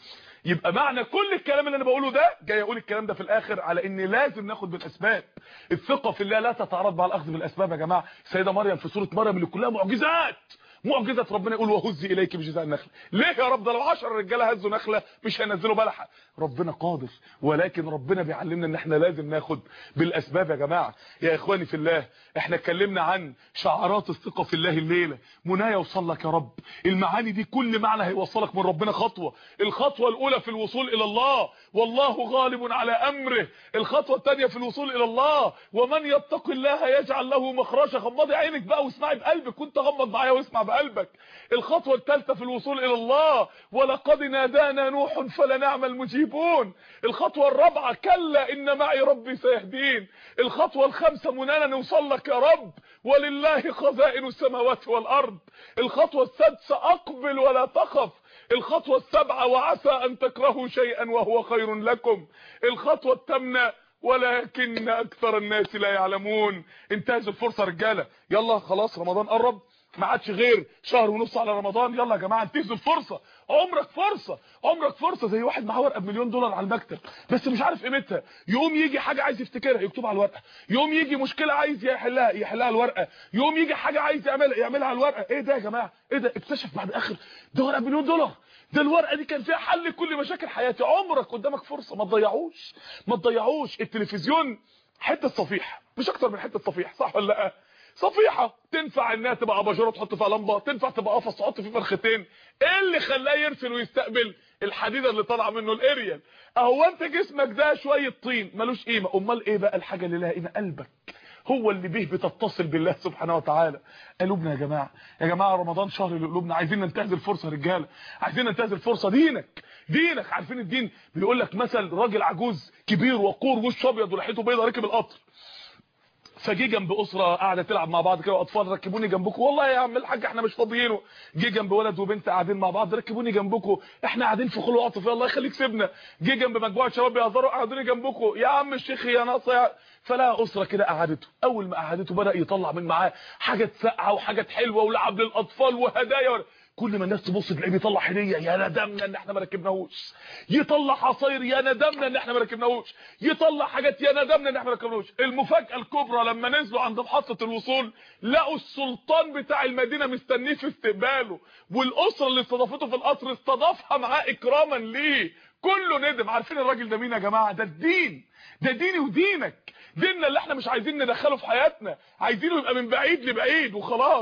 يبقى معنى كل الكلام اللي انا بقوله ده جاي اقول الكلام ده في الاخر على ان لازم ناخد بالاسباب الثقه في الله لا تتعارض مع الاخذ بالاسباب يا جماعه السيده مريم في سوره مريم اللي كلها معجزات معجزه ربنا يقول وهزي اليك بجذع النخله ليه يا رب ده لو 10 رجاله هزوا نخله مش هينزلوا بلحه ربنا قادر ولكن ربنا بيعلمنا ان احنا لازم ناخد بالاسباب يا جماعه يا اخواني في الله احنا اتكلمنا عن شعارات الثقه في الله الليله منايا يوصل لك يا رب المعاني دي كل معنى هيوصلك من ربنا خطوه الخطوه الاولى في الوصول الى الله والله غالب على امره الخطوه الثانيه في الوصول الى الله ومن يتق الله يجعل له مخرجا غمضي عينك بقى واسمعي بقلبك وانت غمض معايا واسمع بقلبك الخطوه الثالثه في الوصول الى الله ولقد نادانا نوح فلنعم المجيبون الخطوه الرابعه كلا ان معي ربي سيهدين الخطوه الخامسه منانا نوصل لك يا رب ولله خزائن السماوات والارض الخطوه السادسه اقبل ولا تخف الخطوه السابعه وعسى ان تكرهوا شيئا وهو خير لكم الخطوه الثامنه ولكن اكثر الناس لا يعلمون انتهزوا الفرصه رجاله يلا خلاص رمضان قرب ما عادش غير شهر ونص على رمضان يلا يا جماعه انتهزوا الفرصه عمرك فرصه عمرك فرصه زي واحد معاه ورقه بمليون دولار على المكتب بس مش عارف قيمتها يوم يجي حاجه عايز يفتكرها يكتبها على الورقه يوم يجي مشكله عايز يحلها يحلها على الورقه يوم يجي حاجه عايز يعملها يعملها على الورقه ايه ده يا جماعه ايه ده اكتشف بعد اخر ده ورقه بمليون دولار ده الورقه دي كان فيها حل كل مشاكل حياتي عمرك قدامك فرصه ما تضيعوش ما تضيعوش التلفزيون حته صفيح مش اكتر من حته صفيح صح ولا لا صفيحه تنفع انها تبقى اباجوره تحط فيها لمبه تنفع تبقى قفص تحط فيه فرختين ايه اللي خلاه يرسل ويستقبل الحديده اللي طالعه منه الاريال اهو انت جسمك ده شويه طين ملوش قيمه امال ايه بقى الحاجه اللي لها قيمه قلبك هو اللي به بتتصل بالله سبحانه وتعالى قلوبنا يا جماعه يا جماعه رمضان شهر لقلوبنا عايزين ننتهز الفرصه يا رجاله عايزين ننتهز الفرصه دينك دينك عارفين الدين بيقول لك مثل راجل عجوز كبير وقور وشه ابيض ولحيته بيضه راكب القطر فجي جنب اسره قاعده تلعب مع بعض كده واطفال ركبوني جنبكم والله يا عم الحاج احنا مش فاضيينه جه جنب ولد وبنت قاعدين مع بعض ركبوني جنبكم احنا قاعدين في خلوه عاطفيه الله يخليك سيبنا جه جنب مجموعه شباب بيهزروا قعدوني جنبكم يا عم الشيخ يا ناصر فلا اسره كده قعدته اول ما قعدته بدا يطلع من معاه حاجات ساقعه وحاجات حلوه ولعب للاطفال وهدايا كل ما الناس تبص تلاقيه بيطلع هديه يا ندمنا ان احنا ما ركبناهوش يطلع عصاير يا ندمنا ان احنا ما ركبناهوش يطلع حاجات يا ندمنا ان احنا ما ركبناهوش المفاجاه الكبرى لما نزلوا عند محطه الوصول لقوا السلطان بتاع المدينه مستنيه في استقباله والاسره اللي استضافته في القطر استضافها معاه اكراما ليه كله ندم عارفين الراجل ده مين يا جماعه ده الدين ده ديني ودينك ديننا اللي احنا مش عايزين ندخله في حياتنا عايزينه يبقى من بعيد لبعيد وخلاص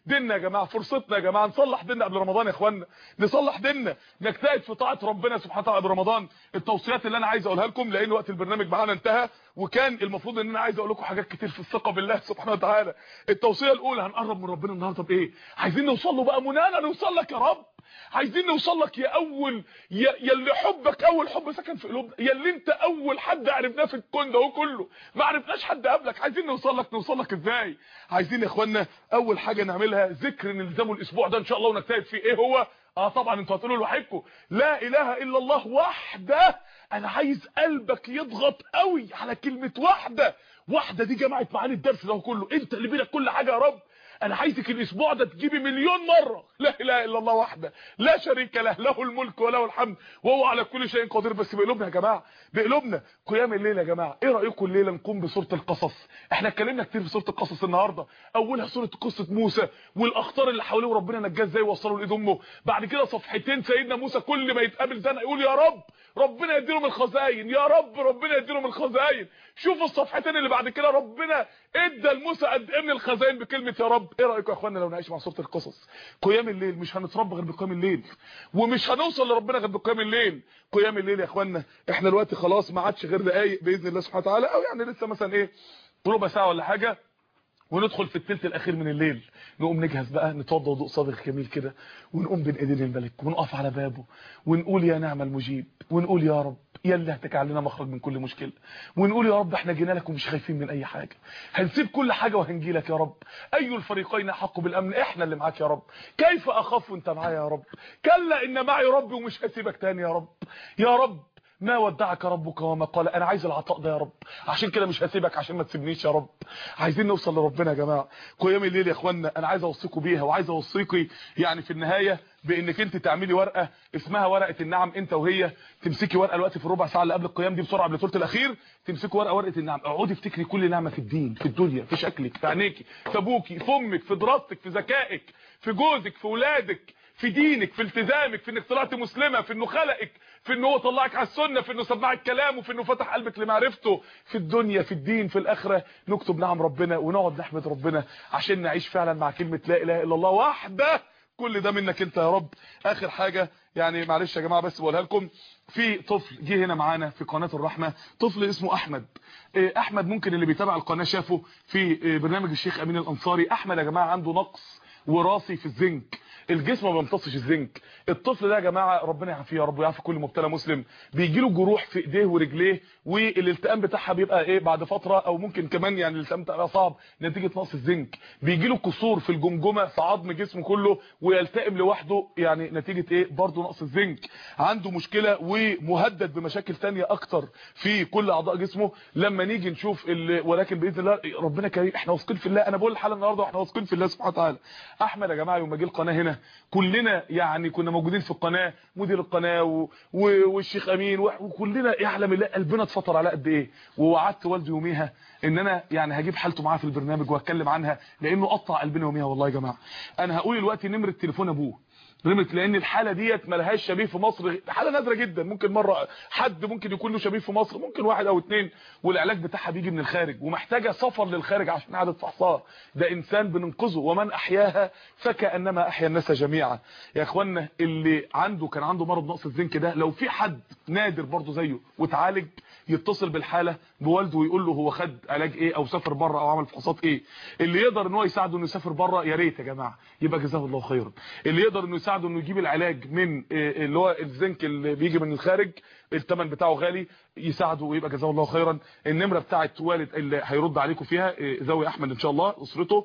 ديننا يا جماعه فرصتنا يا جماعه نصلح ديننا قبل رمضان يا اخوانا نصلح ديننا نجتهد في طاعه ربنا سبحانه وتعالى قبل رمضان التوصيات اللي انا عايز اقولها لكم لان وقت البرنامج معانا انتهى وكان المفروض ان انا عايز اقول لكم حاجات كتير في الثقه بالله سبحانه وتعالى التوصيه الاولى هنقرب من ربنا النهارده بايه عايزين نوصل له بقى منانا نوصل لك يا رب عايزين نوصل لك يا اول يا, يا اللي حبك اول حب سكن في قلوبنا يا اللي انت اول حد عرفناه في الكون ده كله ما عرفناش حد قبلك عايزين نوصل لك نوصل لك ازاي عايزين يا اخوانا اول حاجه نعملها ذكر نلزمه الاسبوع ده ان شاء الله ونجتهد فيه ايه هو اه طبعا انتوا هتقولوا لوحدكم لا اله الا الله وحده انا عايز قلبك يضغط قوي على كلمه وحده وحده دي جمعت معاني الدرس ده كله انت اللي بينك كل حاجه يا رب انا عايزك الاسبوع ده تجيبي مليون مره لا اله الا الله وحده لا شريك له له الملك وله الحمد وهو على كل شيء قدير بس بقلوبنا يا جماعه بقلوبنا قيام الليل يا جماعه ايه رايكم الليله نقوم بسوره القصص احنا اتكلمنا كتير في سوره القصص النهارده اولها سوره قصه موسى والاخطار اللي حواليه وربنا نجاه ازاي وصلوا لايد امه بعد كده صفحتين سيدنا موسى كل ما يتقابل زنق يقول يا رب ربنا يديله من الخزاين يا رب ربنا يديله من الخزاين شوفوا الصفحتين اللي بعد كده ربنا ادى لموسى قد ايه من الخزاين بكلمه يا رب ايه رايكم يا اخوانا لو نعيش مع سوره القصص قيام الليل مش هنتربى غير بقيام الليل ومش هنوصل لربنا غير بقيام الليل قيام الليل يا اخوانا احنا دلوقتي خلاص ما عادش غير دقايق باذن الله سبحانه وتعالى او يعني لسه مثلا ايه ربع ساعه ولا حاجه وندخل في الثلث الاخير من الليل نقوم نجهز بقى نتوضى وضوء صادق جميل كده ونقوم بين ايدين الملك ونقف على بابه ونقول يا نعم المجيب ونقول يا رب يا اللي هتجعل لنا مخرج من كل مشكله ونقول يا رب احنا جينا لك ومش خايفين من اي حاجه هنسيب كل حاجه وهنجي لك يا رب اي الفريقين احق بالامن احنا اللي معاك يا رب كيف اخاف وانت معايا يا رب كلا ان معي ربي ومش هسيبك تاني يا رب يا رب ما ودعك ربك وما قال انا عايز العطاء ده يا رب عشان كده مش هسيبك عشان ما تسيبنيش يا رب عايزين نوصل لربنا يا جماعه قيام الليل يا اخوانا انا عايز اوصيكم بيها وعايز اوصيكي يعني في النهايه بانك انت تعملي ورقه اسمها ورقه النعم انت وهي تمسكي ورقه الوقت في الربع ساعه اللي قبل القيام دي بسرعه قبل الثلث الاخير تمسكي ورقه ورقه النعم اقعدي افتكري كل نعمه في الدين في الدنيا في شكلك في عينيكي في ابوكي في امك في دراستك في ذكائك في جوزك في ولادك في دينك في التزامك في انك طلعت مسلمه في انه خلقك في انه هو طلعك على السنه في انه سمعك كلامه في انه فتح قلبك لمعرفته في الدنيا في الدين في الاخره نكتب نعم ربنا ونقعد نحمد ربنا عشان نعيش فعلا مع كلمه لا اله الا الله وحده كل ده منك انت يا رب اخر حاجه يعني معلش يا جماعه بس بقولها لكم في طفل جه هنا معانا في قناه الرحمه طفل اسمه احمد احمد ممكن اللي بيتابع القناه شافه في برنامج الشيخ امين الانصاري احمد يا جماعه عنده نقص وراثي في الزنك الجسم ما بيمتصش الزنك الطفل ده يا جماعه ربنا يعافيه يا رب ويعافي كل مبتلى مسلم بيجي له جروح في ايديه ورجليه والالتئام بتاعها بيبقى ايه بعد فتره او ممكن كمان يعني الالتئام بتاعها صعب نتيجه نقص الزنك بيجي له كسور في الجمجمه في عظم جسمه كله ويلتئم لوحده يعني نتيجه ايه برضه نقص الزنك عنده مشكله ومهدد بمشاكل ثانيه اكتر في كل اعضاء جسمه لما نيجي نشوف ولكن باذن الله ربنا كريم احنا واثقين في الله انا بقول الحلقه النهارده واحنا واثقين في الله سبحانه وتعالى احمد يا جماعه يوم ما جه القناه هنا كلنا يعني كنا موجودين في القناه مدير القناه و... و... والشيخ امين و... وكلنا يعلم الله قلبنا اتفطر على قد ايه ووعدت والدي يوميها ان انا يعني هجيب حالته معاه في البرنامج وهتكلم عنها لانه قطع قلبنا يوميها والله يا جماعه انا هقول دلوقتي نمره تليفون ابوه رمت لان الحاله ديت ملهاش شبيه في مصر حاله نادره جدا ممكن مره حد ممكن يكون له شبيه في مصر ممكن واحد او اتنين والعلاج بتاعها بيجي من الخارج ومحتاجه سفر للخارج عشان اعاده فحصها ده انسان بننقذه ومن احياها فكانما احيا الناس جميعا يا اخوانا اللي عنده كان عنده مرض نقص الزنك ده لو في حد نادر برضه زيه واتعالج يتصل بالحاله بوالده ويقول له هو خد علاج ايه او سافر بره او عمل فحوصات ايه اللي يقدر ان هو يساعده انه يسافر بره يا ريت يا جماعه يبقى جزاه الله خيرا اللي يقدر انه يساعده انه يجيب العلاج من اللي هو الزنك اللي بيجي من الخارج الثمن بتاعه غالي يساعده ويبقى جزاه الله خيرا النمره بتاعه والد اللي هيرد عليكم فيها زوي احمد ان شاء الله اسرته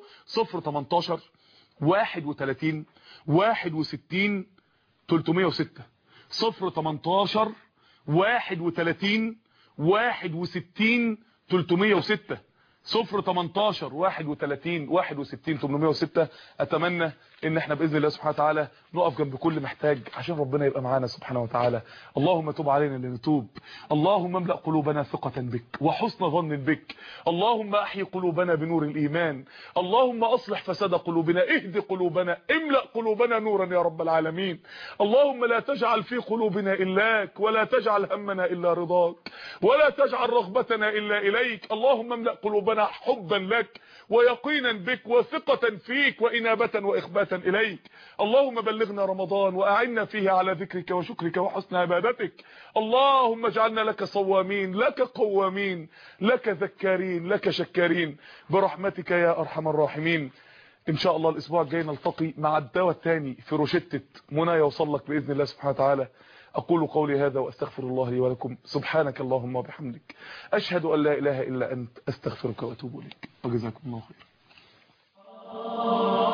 018 31 61 306 018 31 61 306 صفر 18 31 61 806 اتمنى ان احنا باذن الله سبحانه وتعالى نقف جنب كل محتاج عشان ربنا يبقى معانا سبحانه وتعالى اللهم تب علينا لنتوب اللهم املأ قلوبنا ثقة بك وحسن ظن بك اللهم احي قلوبنا بنور الإيمان اللهم اصلح فساد قلوبنا اهد قلوبنا املأ قلوبنا نورا يا رب العالمين اللهم لا تجعل في قلوبنا إلاك ولا تجعل همنا إلا رضاك ولا تجعل رغبتنا إلا إليك اللهم املأ قلوبنا حبا لك ويقينا بك وثقة فيك وإنابة وإخباتا إليك اللهم بلغنا رمضان وأعنا فيه على ذكرك وشكرك وحسن عبادتك اللهم اجعلنا لك صوامين لك قوامين لك ذكارين لك شكارين برحمتك يا أرحم الراحمين ان شاء الله الاسبوع الجاي نلتقي مع الدواء الثاني في روشتة منى يوصل لك باذن الله سبحانه وتعالى اقول قولي هذا واستغفر الله لي ولكم سبحانك اللهم وبحمدك اشهد ان لا اله الا انت استغفرك واتوب اليك وجزاكم الله خير